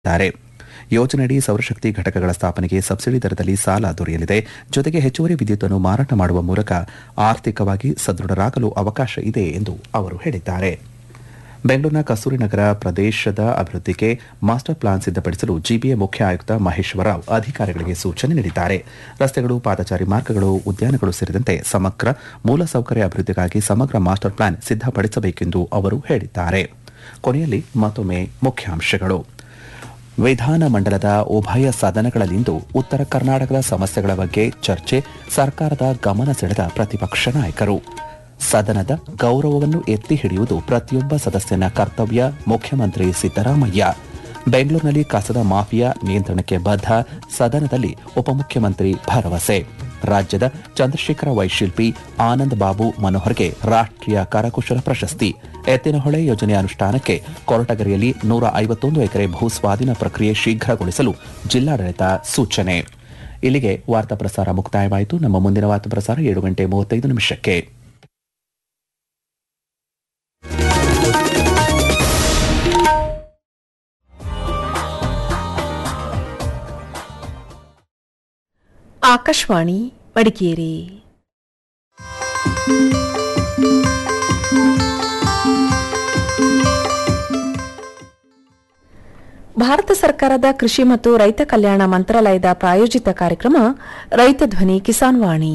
ದ್ದಾರೆ ಯೋಜನೆಯಡಿ ಸೌರಶಕ್ತಿ ಘಟಕಗಳ ಸ್ಥಾಪನೆಗೆ ಸಬ್ಸಿಡಿ ದರದಲ್ಲಿ ಸಾಲ ದೊರೆಯಲಿದೆ ಜೊತೆಗೆ ಹೆಚ್ಚುವರಿ ವಿದ್ಯುತ್ತನ್ನು ಮಾರಾಟ ಮಾಡುವ ಮೂಲಕ ಆರ್ಥಿಕವಾಗಿ ಸದೃಢರಾಗಲು ಅವಕಾಶ ಇದೆ ಎಂದು ಅವರು ಹೇಳಿದ್ದಾರೆ ಬೆಂಗಳೂರಿನ ಕಸ್ತೂರಿ ನಗರ ಪ್ರದೇಶದ ಅಭಿವೃದ್ಧಿಗೆ ಮಾಸ್ಟರ್ ಪ್ಲಾನ್ ಸಿದ್ಧಪಡಿಸಲು ಜಿಬಿಎ ಮುಖ್ಯ ಆಯುಕ್ತ ಮಹೇಶ್ವರರಾವ್ ಅಧಿಕಾರಿಗಳಿಗೆ ಸೂಚನೆ ನೀಡಿದ್ದಾರೆ ರಸ್ತೆಗಳು ಪಾದಚಾರಿ ಮಾರ್ಗಗಳು ಉದ್ಯಾನಗಳು ಸೇರಿದಂತೆ ಸಮಗ್ರ ಮೂಲಸೌಕರ್ಯ ಅಭಿವೃದ್ಧಿಗಾಗಿ ಸಮಗ್ರ ಮಾಸ್ಟರ್ ಪ್ಲಾನ್ ಸಿದ್ಧಪಡಿಸಬೇಕೆಂದು ಅವರು ಹೇಳಿದ್ದಾರೆ ಕೊನೆಯಲ್ಲಿ ಮತ್ತೊಮ್ಮೆ ಮುಖ್ಯಾಂಶಗಳು ವಿಧಾನಮಂಡಲದ ಉಭಯ ಸದನಗಳಲ್ಲಿಂದು ಉತ್ತರ ಕರ್ನಾಟಕದ ಸಮಸ್ಯೆಗಳ ಬಗ್ಗೆ ಚರ್ಚೆ ಸರ್ಕಾರದ ಗಮನ ಸೆಳೆದ ಪ್ರತಿಪಕ್ಷ ನಾಯಕರು ಸದನದ ಗೌರವವನ್ನು ಎತ್ತಿ ಹಿಡಿಯುವುದು ಪ್ರತಿಯೊಬ್ಬ ಸದಸ್ಯನ ಕರ್ತವ್ಯ ಮುಖ್ಯಮಂತ್ರಿ ಸಿದ್ದರಾಮಯ್ಯ ಬೆಂಗಳೂರಿನಲ್ಲಿ ಕಸದ ಮಾಫಿಯಾ ನಿಯಂತ್ರಣಕ್ಕೆ ಬದ್ಧ ಸದನದಲ್ಲಿ ಉಪಮುಖ್ಯಮಂತ್ರಿ ಭರವಸೆ ರಾಜ್ಯದ ಚಂದ್ರಶೇಖರ ವೈಶಿಲ್ಪಿ ಆನಂದ್ ಬಾಬು ಮನೋಹರ್ಗೆ ರಾಷ್ಟ್ರೀಯ ಕರಕುಶಲ ಪ್ರಶಸ್ತಿ ಎತ್ತಿನಹೊಳೆ ಯೋಜನೆ ಅನುಷ್ಠಾನಕ್ಕೆ ಕೊರಟಗೆರೆಯಲ್ಲಿ ನೂರ ಐವತ್ತೊಂದು ಎಕರೆ ಭೂ ಸ್ವಾಧೀನ ಪ್ರಕ್ರಿಯೆ ಶೀಘ್ರಗೊಳಿಸಲು ಜಿಲ್ಲಾಡಳಿತ ಸೂಚನೆ ಇಲ್ಲಿಗೆ ವಾರ್ತಾ ಪ್ರಸಾರ ಮುಕ್ತಾಯವಾಯಿತು ನಮ್ಮ ಮುಂದಿನ ವಾರ್ತಾ ಪ್ರಸಾರ ಏಳು ಗಂಟೆ ಮೂವತ್ತೈದು ನಿಮಿಷಕ್ಕೆ ಆಕಾಶವಾಣಿ ಮಡಿಕೇರಿ ಭಾರತ ಸರ್ಕಾರದ ಕೃಷಿ ಮತ್ತು ರೈತ ಕಲ್ಯಾಣ ಮಂತ್ರಾಲಯದ ಪ್ರಾಯೋಜಿತ ಕಾರ್ಯಕ್ರಮ ರೈತ ಧ್ವನಿ ಕಿಸಾನ್ ವಾಣಿ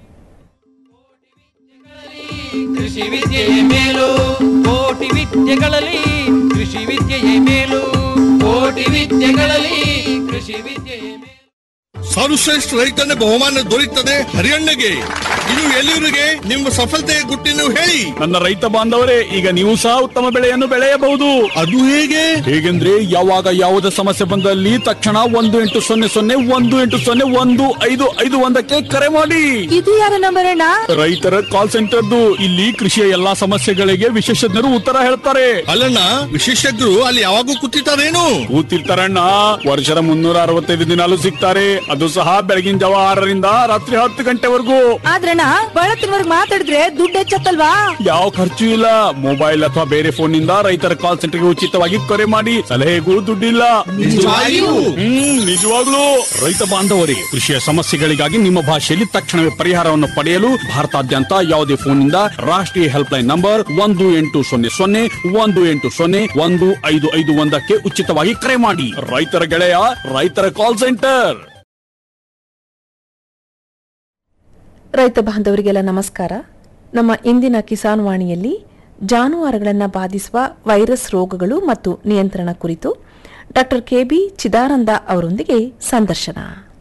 ಕೃಷಿ ವಿದ್ಯೆಯೇ ಮೇಲು ಕೋಟಿ ವಿದ್ಯೆಗಳಲ್ಲಿ ಕೃಷಿ ವಿದ್ಯೆಯೇ ಮೇಲು ಕೋಟಿ ವಿದ್ಯೆಗಳಲ್ಲಿ ಕೃಷಿ ವಿದ್ಯೆಯೇ ಮೇಲು ಸರ್ವಶ್ರೇಷ್ಠ ರೈತನ ಬಹುಮಾನ ದೊರೆಯುತ್ತದೆ ಹರಿಯಣ್ಣಗೆ ಇದು ಎಲ್ಲಿವರಿಗೆ ನಿಮ್ಮ ಸಫಲತೆಯ ಗುಟ್ಟಿನ ಹೇಳಿ ನನ್ನ ರೈತ ಬಾಂಧವರೇ ಈಗ ನೀವು ಸಹ ಉತ್ತಮ ಬೆಳೆಯನ್ನು ಬೆಳೆಯಬಹುದು ಅದು ಹೇಗೆ ಹೇಗೆಂದ್ರೆ ಯಾವಾಗ ಯಾವುದೇ ಸಮಸ್ಯೆ ಬಂದಲ್ಲಿ ತಕ್ಷಣ ಒಂದು ಎಂಟು ಸೊನ್ನೆ ಸೊನ್ನೆ ಒಂದು ಎಂಟು ಸೊನ್ನೆ ಒಂದು ಐದು ಐದು ಒಂದಕ್ಕೆ ಕರೆ ಮಾಡಿ ಇದು ಯಾರ ನಂಬರ್ ಅಣ್ಣ ರೈತರ ಕಾಲ್ ಸೆಂಟರ್ದು ಇಲ್ಲಿ ಕೃಷಿಯ ಎಲ್ಲಾ ಸಮಸ್ಯೆಗಳಿಗೆ ವಿಶೇಷಜ್ಞರು ಉತ್ತರ ಹೇಳ್ತಾರೆ ಅಲ್ಲಣ್ಣ ವಿಶೇಷಜ್ಞರು ಅಲ್ಲಿ ಯಾವಾಗೂ ಕೂತಿರ್ತಾರೇನು ಕೂತಿರ್ತಾರಣ್ಣ ವರ್ಷದ ಮುನ್ನೂರ ಅರವತ್ತೈದು ದಿನಾಲು ಸಿಗ್ತಾರೆ ಅದು ಸಹ ಬೆಳಗಿನ ಜಾವ ಆರರಿಂದ ರಾತ್ರಿ ಹತ್ತು ಗಂಟೆವರೆಗೂ ಆದ್ರಣ್ಣ ಬಳತ್ತಿನವರ್ಗ್ ಮಾತಾಡಿದ್ರೆ ದುಡ್ಡು ಹೆಚ್ಚತ್ತಲ್ವಾ ಯಾವ ಖರ್ಚು ಇಲ್ಲ ಮೊಬೈಲ್ ಅಥವಾ ಬೇರೆ ಫೋನ್ ನಿಂದ ರೈತರ ಕಾಲ್ ಸೆಂಟರ್ಗೆ ಉಚಿತವಾಗಿ ಕರೆ ಮಾಡಿ ಸಲಹೆಗೂ ದುಡ್ಡಿಲ್ಲ ನಿಜವಾಗಿಯೂ? ಹ್ಮ್ ನಿಜವಾಗ್ಲೂ ರೈತ ಬಾಂಧವರೇ ಕೃಷಿಯ ಸಮಸ್ಯೆಗಳಿಗಾಗಿ ನಿಮ್ಮ ಭಾಷೆಯಲ್ಲಿ ತಕ್ಷಣವೇ ಪರಿಹಾರವನ್ನು ಪಡೆಯಲು ಭಾರತಾದ್ಯಂತ ಯಾವುದೇ ಫೋನ್ ನಿಂದ ರಾಷ್ಟ್ರೀಯ ಹೆಲ್ಪ್ ಲೈನ್ ನಂಬರ್ ಒಂದು ಎಂಟು ಸೊನ್ನೆ ಸೊನ್ನೆ ಒಂದು ಎಂಟು ಸೊನ್ನೆ ಒಂದು ಐದು ಐದು ಒಂದಕ್ಕೆ ಉಚಿತವಾಗಿ ಕರೆ ಮಾಡಿ ರೈತರ ಗೆಳೆಯ ರೈತರ ಕಾಲ್ ಸೆಂಟರ್ ರೈತ ಬಾಂಧವರಿಗೆಲ್ಲ ನಮಸ್ಕಾರ ನಮ್ಮ ಇಂದಿನ ಕಿಸಾನ್ ವಾಣಿಯಲ್ಲಿ ಜಾನುವಾರುಗಳನ್ನು ಬಾಧಿಸುವ ವೈರಸ್ ರೋಗಗಳು ಮತ್ತು ನಿಯಂತ್ರಣ ಕುರಿತು ಡಾಕ್ಟರ್ ಕೆಬಿ ಚಿದಾನಂದ ಅವರೊಂದಿಗೆ ಸಂದರ್ಶನ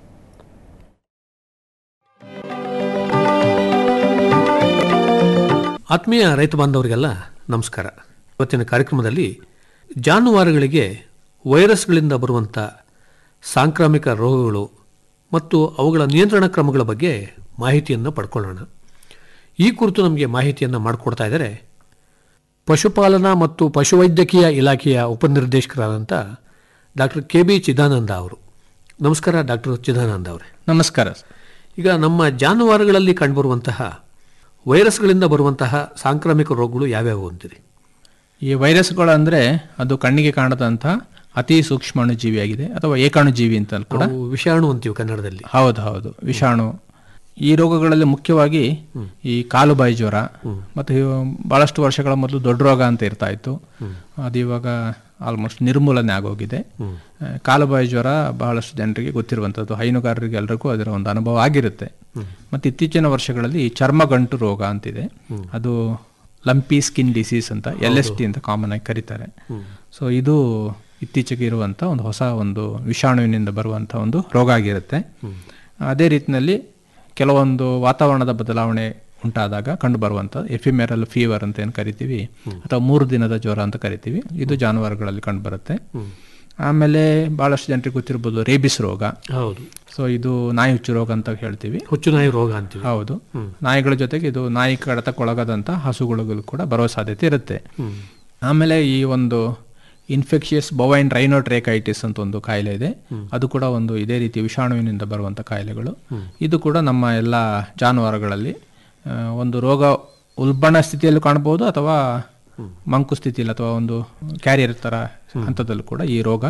ಆತ್ಮೀಯ ರೈತ ಬಾಂಧವರಿಗೆಲ್ಲ ನಮಸ್ಕಾರ ಇವತ್ತಿನ ಕಾರ್ಯಕ್ರಮದಲ್ಲಿ ಜಾನುವಾರುಗಳಿಗೆ ವೈರಸ್ಗಳಿಂದ ಬರುವಂಥ ಸಾಂಕ್ರಾಮಿಕ ರೋಗಗಳು ಮತ್ತು ಅವುಗಳ ನಿಯಂತ್ರಣ ಕ್ರಮಗಳ ಬಗ್ಗೆ ಮಾಹಿತಿಯನ್ನು ಪಡ್ಕೊಳ್ಳೋಣ ಈ ಕುರಿತು ನಮಗೆ ಮಾಹಿತಿಯನ್ನು ಮಾಡಿಕೊಡ್ತಾ ಇದ್ದಾರೆ ಪಶುಪಾಲನಾ ಮತ್ತು ಪಶುವೈದ್ಯಕೀಯ ಇಲಾಖೆಯ ಉಪನಿರ್ದೇಶಕರಾದಂಥ ಡಾಕ್ಟರ್ ಕೆ ಬಿ ಚಿದಾನಂದ ಅವರು ನಮಸ್ಕಾರ ಡಾಕ್ಟರ್ ಚಿದಾನಂದ ಅವರೇ ನಮಸ್ಕಾರ ಈಗ ನಮ್ಮ ಜಾನುವಾರುಗಳಲ್ಲಿ ಕಂಡುಬರುವಂತಹ ವೈರಸ್ಗಳಿಂದ ಬರುವಂತಹ ಸಾಂಕ್ರಾಮಿಕ ರೋಗಗಳು ಯಾವ್ಯಾವು ಅಂತೀರಿ ಈ ವೈರಸ್ಗಳು ಅಂದರೆ ಅದು ಕಣ್ಣಿಗೆ ಕಾಣದಂಥ ಅತಿ ಸೂಕ್ಷ್ಮಾಣುಜೀವಿಯಾಗಿದೆ ಅಥವಾ ಏಕಾಣುಜೀವಿ ಅಂತ ಕೂಡ ನಾವು ವಿಷಾಣು ಅಂತೀವಿ ಕನ್ನಡದಲ್ಲಿ ಹೌದು ಹೌದು ವಿಷಾಣು ಈ ರೋಗಗಳಲ್ಲಿ ಮುಖ್ಯವಾಗಿ ಈ ಕಾಲುಬಾಯಿ ಜ್ವರ ಮತ್ತು ಇವು ಬಹಳಷ್ಟು ವರ್ಷಗಳ ಮೊದಲು ದೊಡ್ಡ ರೋಗ ಅಂತ ಇರ್ತಾ ಇತ್ತು ಅದು ಇವಾಗ ಆಲ್ಮೋಸ್ಟ್ ನಿರ್ಮೂಲನೆ ಆಗೋಗಿದೆ ಆ, ಕಾಲುಬಾಯಿ ಜ್ವರ ಬಹಳಷ್ಟು ಜನರಿಗೆ ಗೊತ್ತಿರುವಂಥದ್ದು ಹೈನುಗಾರರಿಗೆ ಎಲ್ಲರಿಗೂ ಅದರ ಒಂದು ಅನುಭವ ಆಗಿರುತ್ತೆ ಮತ್ತು ಇತ್ತೀಚಿನ ವರ್ಷಗಳಲ್ಲಿ ಈ ಚರ್ಮಗಂಟು ರೋಗ ಅಂತಿದೆ ಅದು ಲಂಪಿ ಸ್ಕಿನ್ ಡಿಸೀಸ್ ಅಂತ ಎಲ್ ಎಸ್ ಟಿ ಅಂತ ಕಾಮನ್ ಆಗಿ ಕರೀತಾರೆ ಸೊ ಇದು ಇತ್ತೀಚೆಗೆ ಇರುವಂಥ ಒಂದು ಹೊಸ ಒಂದು ವಿಷಾಣುವಿನಿಂದ ಬರುವಂಥ ಒಂದು ರೋಗ ಆಗಿರುತ್ತೆ ಅದೇ ರೀತಿಯಲ್ಲಿ ಕೆಲವೊಂದು ವಾತಾವರಣದ ಬದಲಾವಣೆ ಉಂಟಾದಾಗ ಕಂಡು ಬರುವಂಥ ಎಫಿಮೆರಲ್ ಫೀವರ್ ಅಂತ ಏನು ಕರಿತೀವಿ ಅಥವಾ ಮೂರು ದಿನದ ಜ್ವರ ಅಂತ ಕರಿತೀವಿ ಇದು ಜಾನುವಾರುಗಳಲ್ಲಿ ಕಂಡು ಬರುತ್ತೆ ಆಮೇಲೆ ಬಹಳಷ್ಟು ಜನರಿಗೆ ಗೊತ್ತಿರ್ಬೋದು ರೇಬಿಸ್ ರೋಗ ಹೌದು ಸೊ ಇದು ನಾಯಿ ಹುಚ್ಚು ರೋಗ ಅಂತ ಹೇಳ್ತೀವಿ ಹುಚ್ಚುನಾಯಿ ರೋಗ ಅಂತೀವಿ ಹೌದು ನಾಯಿಗಳ ಜೊತೆಗೆ ಇದು ನಾಯಿ ಕಡತಕ್ಕೊಳಗದಂಥ ಹಸುಗಳು ಕೂಡ ಬರೋ ಸಾಧ್ಯತೆ ಇರುತ್ತೆ ಆಮೇಲೆ ಈ ಒಂದು ಇನ್ಫೆಕ್ಷಿಯಸ್ ಬೊವೈನ್ ರೈನೋಟ್ರೇಕೈಟಿಸ್ ಅಂತ ಒಂದು ಕಾಯಿಲೆ ಇದೆ ಅದು ಕೂಡ ಒಂದು ಇದೇ ರೀತಿ ವಿಷಾಣುವಿನಿಂದ ಬರುವಂಥ ಕಾಯಿಲೆಗಳು ಇದು ಕೂಡ ನಮ್ಮ ಎಲ್ಲ ಜಾನುವಾರುಗಳಲ್ಲಿ ಆ, ಒಂದು ರೋಗ ಉಲ್ಬಣ ಸ್ಥಿತಿಯಲ್ಲೂ ಕಾಣಬಹುದು ಅಥವಾ ಮಂಕು ಸ್ಥಿತಿಯಲ್ಲಿ ಅಥವಾ ಒಂದು ಕ್ಯಾರಿಯರ್ ಥರ ಹಂತದಲ್ಲೂ ಕೂಡ ಈ ರೋಗ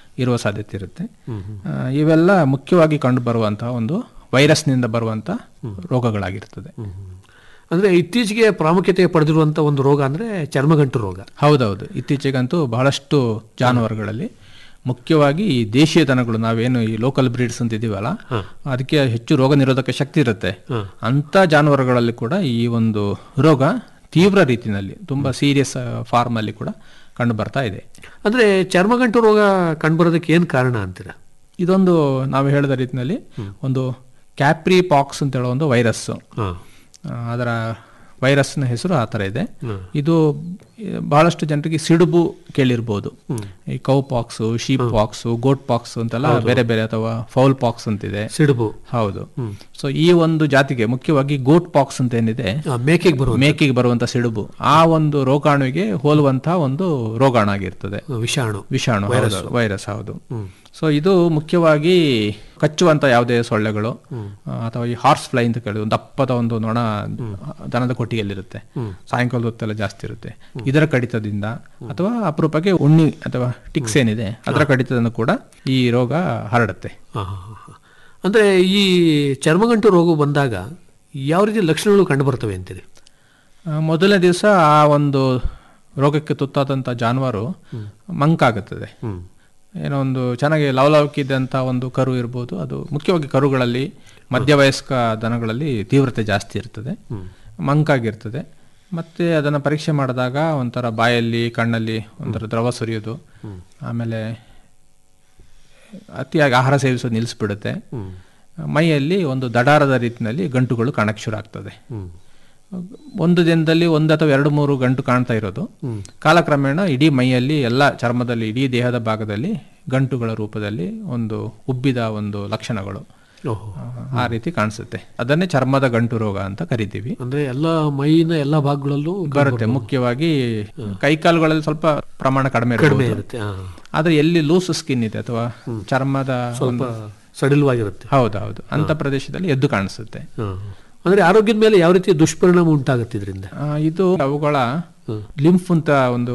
ಇರುವ ಸಾಧ್ಯತೆ ಇರುತ್ತೆ ಆ, ಇವೆಲ್ಲ ಮುಖ್ಯವಾಗಿ ಕಂಡು ಬರುವಂತಹ ಒಂದು ವೈರಸ್ನಿಂದ ಬರುವಂಥ ರೋಗಗಳಾಗಿರ್ತದೆ ಅಂದ್ರೆ ಇತ್ತೀಚೆಗೆ ಪ್ರಾಮುಖ್ಯತೆ ಪಡೆದಿರುವಂತ ಒಂದು ರೋಗ ಅಂದ್ರೆ ಚರ್ಮಗಂಟು ರೋಗ ಹೌದೌದು ಇತ್ತೀಚೆಗಂತೂ ಬಹಳಷ್ಟು ಜಾನುವಾರುಗಳಲ್ಲಿ ಮುಖ್ಯವಾಗಿ ಈ ದೇಶೀಯ ದನಗಳು ನಾವೇನು ಈ ಲೋಕಲ್ ಬ್ರೀಡ್ಸ್ ಅಂತ ಇದೀವಲ್ಲ ಅದಕ್ಕೆ ಹೆಚ್ಚು ರೋಗ ನಿರೋಧಕ ಶಕ್ತಿ ಇರುತ್ತೆ ಅಂತ ಜಾನುವಾರುಗಳಲ್ಲಿ ಕೂಡ ಈ ಒಂದು ರೋಗ ತೀವ್ರ ರೀತಿಯಲ್ಲಿ ತುಂಬಾ ಸೀರಿಯಸ್ ಫಾರ್ಮ್ ಅಲ್ಲಿ ಕೂಡ ಕಂಡು ಬರ್ತಾ ಇದೆ ಅಂದ್ರೆ ಚರ್ಮಗಂಟು ರೋಗ ಕಂಡುಬರೋದಕ್ಕೆ ಏನ್ ಕಾರಣ ಅಂತೀರಾ ಇದೊಂದು ನಾವು ಹೇಳಿದ ರೀತಿಯಲ್ಲಿ ಒಂದು ಕ್ಯಾಪ್ರಿ ಪಾಕ್ಸ್ ಅಂತ ಹೇಳೋ ಒಂದು ವೈರಸ್ ಅದರ ವೈರಸ್ನ ಹೆಸರು ಆ ಥರ ಇದೆ ಇದು ಬಹಳಷ್ಟು ಜನರಿಗೆ ಸಿಡುಬು ಕೇಳಿರ್ಬೋದು ಈ cow pox sheep pox goat pox ಅಂತೆಲ್ಲ ಬೇರೆ ಬೇರೆ ಅಥವಾ ಫೌಲ್ ಪಾಕ್ಸ್ ಅಂತಿದೆ ಸಿಡುಬು ಹೌದು ಸೊ ಈ ಒಂದು ಜಾತಿಗೆ ಮುಖ್ಯವಾಗಿ ಗೋಟ್ ಪಾಕ್ಸ್ ಅಂತ ಏನಿದೆ ಆ, ಮೇಕೆಗೆ ಬರುವ ಮೇಕೆಗೆ ಬರುವಂತ ಸಿಡುಬು ಆ ಒಂದು ರೋಗಾಣುವಿಗೆ ಹೋಲುವಂತಹ ಒಂದು ರೋಗಾಣು ಆಗಿರ್ತದೆ ವಿಷಾಣು ವಿಷಾಣು ವೈರಸ್ ಹೌದು ಸೊ ಇದು ಮುಖ್ಯವಾಗಿ ಕಚ್ಚುವಂತ ಯಾವುದೇ ಸೊಳ್ಳೆಗಳು ಆ, ಅಥವಾ ಈ ಹಾರ್ಸ್ ಫ್ಲೈ ಅಂತ ಕೇಳಿದ್ರು ಒಂದು ದಪ್ಪದ ಒಂದು ನೊಣ ದನದ ಕೊಟ್ಟಿಗೆಯಲ್ಲಿರುತ್ತೆ ಸಾಯಂಕಾಲದ ಹೊತ್ತೆಲ್ಲ ಜಾಸ್ತಿ ಇರುತ್ತೆ ಇದರ ಕಡಿತದಿಂದ ಅಥವಾ ಅಪರೂಪಕ್ಕೆ ಉಣ್ಣಿ ಅಥವಾ ಟಿಕ್ಸ್ ಏನಿದೆ ಅದರ ಕಡಿತದಿಂದ ಕೂಡ ಈ ರೋಗ ಹರಡುತ್ತೆ ಆ, ಹಾ, ಹಾ, ಹಾ. ಅಂದ್ರೆ ಈ ಚರ್ಮಗಂಟು ರೋಗ ಬಂದಾಗ ಯಾವ ರೀತಿ ಲಕ್ಷಣಗಳು ಕಂಡು ಬರ್ತವೆ ಅಂತೀರಿ ಆ, ಮೊದಲನೇ ದಿವಸ ಆ ಒಂದು ರೋಗಕ್ಕೆ ತುತ್ತಾದಂಥ ಜಾನುವಾರು ಮಂಕಾಗುತ್ತದೆ ಏನೋ ಒಂದು ಚೆನ್ನಾಗಿ ಲವಲವಿಕಿದ್ದಂಥ ಒಂದು ಕರು ಇರ್ಬೋದು ಅದು ಮುಖ್ಯವಾಗಿ ಕರುಗಳಲ್ಲಿ ಮಧ್ಯವಯಸ್ಕ ದನಗಳಲ್ಲಿ ತೀವ್ರತೆ ಜಾಸ್ತಿ ಇರ್ತದೆ ಮಂಕಾಗಿರ್ತದೆ ಮತ್ತೆ ಅದನ್ನು ಪರೀಕ್ಷೆ ಮಾಡಿದಾಗ ಒಂಥರ ಬಾಯಲ್ಲಿ ಕಣ್ಣಲ್ಲಿ ಒಂಥರ ದ್ರವ ಸುರಿಯೋದು ಆಮೇಲೆ ಅತಿಯಾಗಿ ಆಹಾರ ಸೇವಿಸೋದು ನಿಲ್ಲಿಸ್ಬಿಡುತ್ತೆ ಮೈಯಲ್ಲಿ ಒಂದು ದಡಾರದ ರೀತಿಯಲ್ಲಿ ಗಂಟುಗಳು ಕಾಣಕ್ಕೆ ಶುರು ಆಗ್ತದೆ ಒಂದು ದಿನದಲ್ಲಿ ಒಂದು ಅಥವಾ ಎರಡು ಮೂರು ಗಂಟು ಕಾಣ್ತಾ ಇರೋದು ಕಾಲಕ್ರಮೇಣ ಇಡೀ ಮೈಯಲ್ಲಿ ಎಲ್ಲ ಚರ್ಮದಲ್ಲಿ ಇಡೀ ದೇಹದ ಭಾಗದಲ್ಲಿ ಗಂಟುಗಳ ರೂಪದಲ್ಲಿ ಒಂದು ಉಬ್ಬಿದ ಒಂದು ಲಕ್ಷಣಗಳು ಓಹೋ ಆ ರೀತಿ ಕಾಣಿಸುತ್ತೆ ಅದನ್ನೇ ಚರ್ಮದ ಗಂಟು ರೋಗ ಅಂತ ಕರಿತೀವಿ ಅಂದ್ರೆ ಎಲ್ಲ ಮೈನ ಎಲ್ಲ ಭಾಗಗಳಲ್ಲೂ ಬರುತ್ತೆ ಮುಖ್ಯವಾಗಿ ಕೈಕಾಲುಗಳಲ್ಲಿ ಸ್ವಲ್ಪ ಪ್ರಮಾಣ ಕಡಿಮೆ ಕಡಿಮೆ ಇರುತ್ತೆ ಇರುತ್ತೆ ಆ, ಆದ್ರೆ ಎಲ್ಲಿ ಲೂಸ್ ಸ್ಕಿನ್ ಇದೆ ಅಥವಾ ಚರ್ಮದ ಸ್ವಲ್ಪ ಸಡಿಲವಾಗಿರುತ್ತೆ ಹೌದೌದು ಅಂತ ಪ್ರದೇಶದಲ್ಲಿ ಎದ್ದು ಕಾಣಿಸುತ್ತೆ ಆ. ಅಂದ್ರೆ ಆರೋಗ್ಯದ ಮೇಲೆ ಯಾವ ರೀತಿ ದುಷ್ಪರಿಣಾಮ ಉಂಟಾಗುತ್ತೆ ಇದರಿಂದ ಆ, ಇದು ಅವುಗಳ ಲಿಂಫ್ ಅಂತ ಒಂದು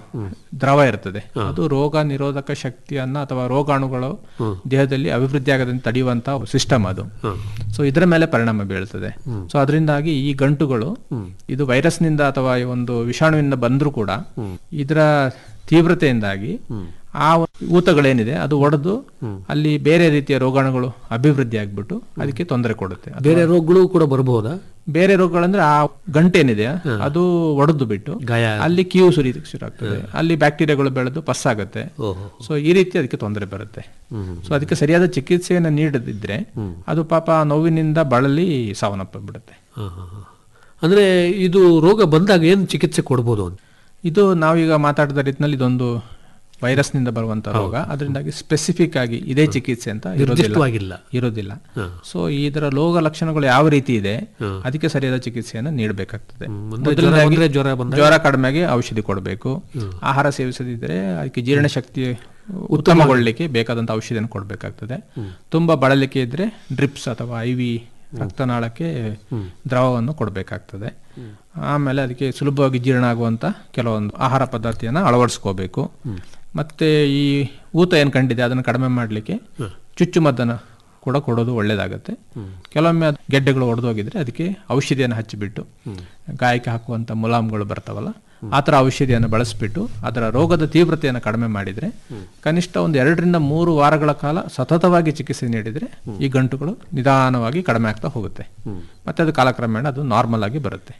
ದ್ರವ ಇರ್ತದೆ ಅದು ರೋಗ ನಿರೋಧಕ ಶಕ್ತಿಯನ್ನ ಅಥವಾ ರೋಗಾಣುಗಳು ದೇಹದಲ್ಲಿ ಅಭಿವೃದ್ಧಿ ಆಗದಂತೆ ತಡೆಯುವಂತ ಸಿಸ್ಟಮ್ ಅದು ಸೊ ಇದರ ಮೇಲೆ ಪರಿಣಾಮ ಬೀಳ್ತದೆ ಸೊ ಅದರಿಂದಾಗಿ ಈ ಗಂಟುಗಳು ಇದು ವೈರಸ್ನಿಂದ ಅಥವಾ ಈ ಒಂದು ವಿಷಾಣುವಿನಿಂದ ಬಂದರೂ ಕೂಡ ಇದರ ತೀವ್ರತೆಯಿಂದಾಗಿ ಆ ಊತಗಳೇನಿದೆ ಅದು ಒಡೆದು ಅಲ್ಲಿ ಬೇರೆ ರೀತಿಯ ರೋಗಾಣುಗಳು ಅಭಿವೃದ್ಧಿ ಆಗ್ಬಿಟ್ಟು ಅದಕ್ಕೆ ತೊಂದರೆ ಕೊಡುತ್ತೆ ಬೇರೆ ರೋಗಗಳು ಕೂಡ ಬರಬಹುದಾ ಬೇರೆ ರೋಗಗಳಂದ್ರೆ ಆ ಗಂಟೇನಿದೆ ಅದು ಒಡೆದು ಬಿಟ್ಟು ಗಾಯ ಅಲ್ಲಿ ಕೀವು ಸುರಿಯಕ್ಕೆ ಶುರು ಆಗ್ತದೆ ಅಲ್ಲಿ ಬ್ಯಾಕ್ಟೀರಿಯಾಗಳು ಬೆಳೆದು ಪಸ್ಸಾಗುತ್ತೆ ಓಹೋ ಸೊ ಈ ರೀತಿ ಅದಕ್ಕೆ ತೊಂದರೆ ಬರುತ್ತೆ ಸೊ ಅದಕ್ಕೆ ಸರಿಯಾದ ಚಿಕಿತ್ಸೆಯನ್ನು ನೀಡದಿದ್ರೆ ಅದು ಪಾಪ ಆ ನೋವಿನಿಂದ ಬಳಲಿ ಸಾವನ್ನಪ್ಪ ಬಿಡುತ್ತೆ ಹಾ, ಹಾ, ಹಾ. ಅಂದ್ರೆ ಇದು ರೋಗ ಬಂದಾಗ ಏನು ಚಿಕಿತ್ಸೆ ಕೊಡ್ಬೋದು ಅಂತ ಇದು ನಾವೀಗ ಮಾತಾಡಿದ ರೀತಿನಲ್ಲಿ ಇದೊಂದು ವೈರಸ್ನಿಂದ ಬರುವಂತ ರೋಗ ಅದರಿಂದಾಗಿ ಸ್ಪೆಸಿಫಿಕ್ ಆಗಿ ಇದೇ ಚಿಕಿತ್ಸೆ ಅಂತ ಇರೋದಿಲ್ಲ ನಿರ್ದಿಷ್ಟವಾಗಿಲ್ಲ ಇರೋದಿಲ್ಲ ಸೊ ಇದರ ರೋಗ ಲಕ್ಷಣಗಳು ಯಾವ ರೀತಿ ಇದೆ ಅದಕ್ಕೆ ಸರಿಯಾದ ಚಿಕಿತ್ಸೆಯನ್ನು ನೀಡಬೇಕಾಗ್ತದೆ ಅಂದ್ರೆ ಜ್ವರ ಬಂದ್ರೆ ಜ್ವರ ಬಂದಾಗ ಜ್ವರ ಕಡಿಮೆಗೆ ಔಷಧಿ ಕೊಡಬೇಕು ಆಹಾರ ಸೇವಿಸದಿದ್ದರೆ ಅದಕ್ಕೆ ಜೀರ್ಣಶಕ್ತಿ ಉತ್ತಮಗೊಳ್ಳಲಿಕ್ಕೆ ಬೇಕಾದಂತ ಔಷಧಿಯನ್ನು ಕೊಡಬೇಕಾಗ್ತದೆ ತುಂಬಾ ಬಳಲಿಕೆ ಇದ್ರೆ ಡ್ರಿಪ್ಸ್ ಅಥವಾ ಐ ವಿ ರಕ್ತನಾಳಕ್ಕೆ ದ್ರವವನ್ನು ಕೊಡಬೇಕಾಗ್ತದೆ ಆಮೇಲೆ ಅದಕ್ಕೆ ಸುಲಭವಾಗಿ ಜೀರ್ಣ ಆಗುವಂತ ಕೆಲವೊಂದು ಆಹಾರ ಪದ್ಧತಿಯನ್ನು ಅಳವಡಿಸ್ಕೋಬೇಕು ಮತ್ತೆ ಈ ಊತ ಏನು ಕಂಡಿದೆ ಅದನ್ನು ಕಡಿಮೆ ಮಾಡಲಿಕ್ಕೆ ಚುಚ್ಚುಮದ್ದನ್ನು ಕೂಡ ಕೊಡೋದು ಒಳ್ಳೇದಾಗತ್ತೆ ಕೆಲವೊಮ್ಮೆ ಅದು ಗೆಡ್ಡೆಗಳು ಒಡೆದೋಗಿದ್ರೆ ಅದಕ್ಕೆ ಔಷಧಿಯನ್ನು ಹಚ್ಚಿಬಿಟ್ಟು ಗಾಯಕ್ಕೆ ಹಾಕುವಂಥ ಮುಲಾಮ್ಗಳು ಬರ್ತಾವಲ್ಲ ಆ ಥರ ಔಷಧಿಯನ್ನು ಬಳಸಿಬಿಟ್ಟು ಅದರ ರೋಗದ ತೀವ್ರತೆಯನ್ನು ಕಡಿಮೆ ಮಾಡಿದರೆ ಕನಿಷ್ಠ ಒಂದು ಎರಡರಿಂದ ಮೂರು ವಾರಗಳ ಕಾಲ ಸತತವಾಗಿ ಚಿಕಿತ್ಸೆ ನೀಡಿದರೆ ಈ ಗಂಟುಗಳು ನಿಧಾನವಾಗಿ ಕಡಿಮೆ ಆಗ್ತಾ ಹೋಗುತ್ತೆ ಮತ್ತೆ ಅದು ಕಾಲಕ್ರಮೇಣ ಅದು ನಾರ್ಮಲ್ ಆಗಿ ಬರುತ್ತೆ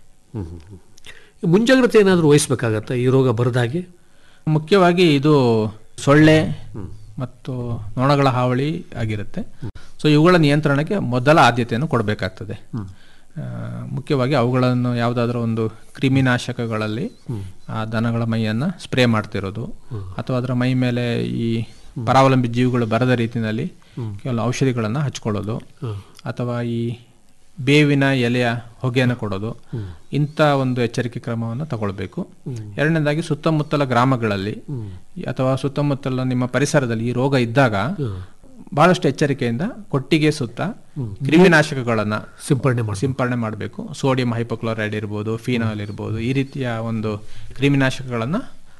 ಮುಂಜಾಗ್ರತೆ ಏನಾದರೂ ವಹಿಸ್ಬೇಕಾಗತ್ತಾ ಈ ರೋಗ ಬರದಾಗೆ ಮುಖ್ಯವಾಗಿ ಇದು ಸೊಳ್ಳೆ ಮತ್ತು ನೊಣಗಳ ಹಾವಳಿ ಆಗಿರುತ್ತೆ ಸೊ ಇವುಗಳ ನಿಯಂತ್ರಣಕ್ಕೆ ಮೊದಲ ಆದ್ಯತೆಯನ್ನು ಕೊಡಬೇಕಾಗ್ತದೆ ಆ, ಮುಖ್ಯವಾಗಿ ಅವುಗಳನ್ನು ಯಾವುದಾದ್ರೂ ಒಂದು ಕ್ರಿಮಿನಾಶಕಗಳಲ್ಲಿ ಆ ದನಗಳ ಮೈಯನ್ನು ಸ್ಪ್ರೇ ಮಾಡ್ತಿರೋದು ಅಥವಾ ಅದರ ಮೈ ಮೇಲೆ ಈ ಪರಾವಲಂಬಿ ಜೀವಿಗಳು ಬರದ ರೀತಿಯಲ್ಲಿ ಕೆಲವು ಔಷಧಿಗಳನ್ನು ಹಚ್ಕೊಳ್ಳೋದು ಅಥವಾ ಈ ಬೇವಿನ ಎಲೆಯ ಹೊಗೆಯನ್ನು ಕೊಡೋದು ಇಂಥ ಒಂದು ಎಚ್ಚರಿಕೆ ಕ್ರಮವನ್ನು ತಗೊಳ್ಬೇಕು ಎರಡನೇದಾಗಿ ಸುತ್ತಮುತ್ತಲ ಗ್ರಾಮಗಳಲ್ಲಿ ಅಥವಾ ಸುತ್ತಮುತ್ತಲ ನಿಮ್ಮ ಪರಿಸರದಲ್ಲಿ ಈ ರೋಗ ಇದ್ದಾಗ ಬಹಳಷ್ಟು ಎಚ್ಚರಿಕೆಯಿಂದ ಕೊಟ್ಟಿಗೆ ಸುತ್ತ ಕ್ರಿಮಿನಾಶಕಗಳನ್ನ ಸಿಂಪಡಣೆ ಮಾಡಿ ಸಿಂಪರಣೆ ಮಾಡಬೇಕು ಸೋಡಿಯಂ ಹೈಪೋಕ್ಲೋರೈಡ್ ಇರ್ಬೋದು ಫಿನಾಲ್ ಇರ್ಬೋದು ಈ ರೀತಿಯ ಒಂದು ಕ್ರಿಮಿನಾಶಕಗಳನ್ನು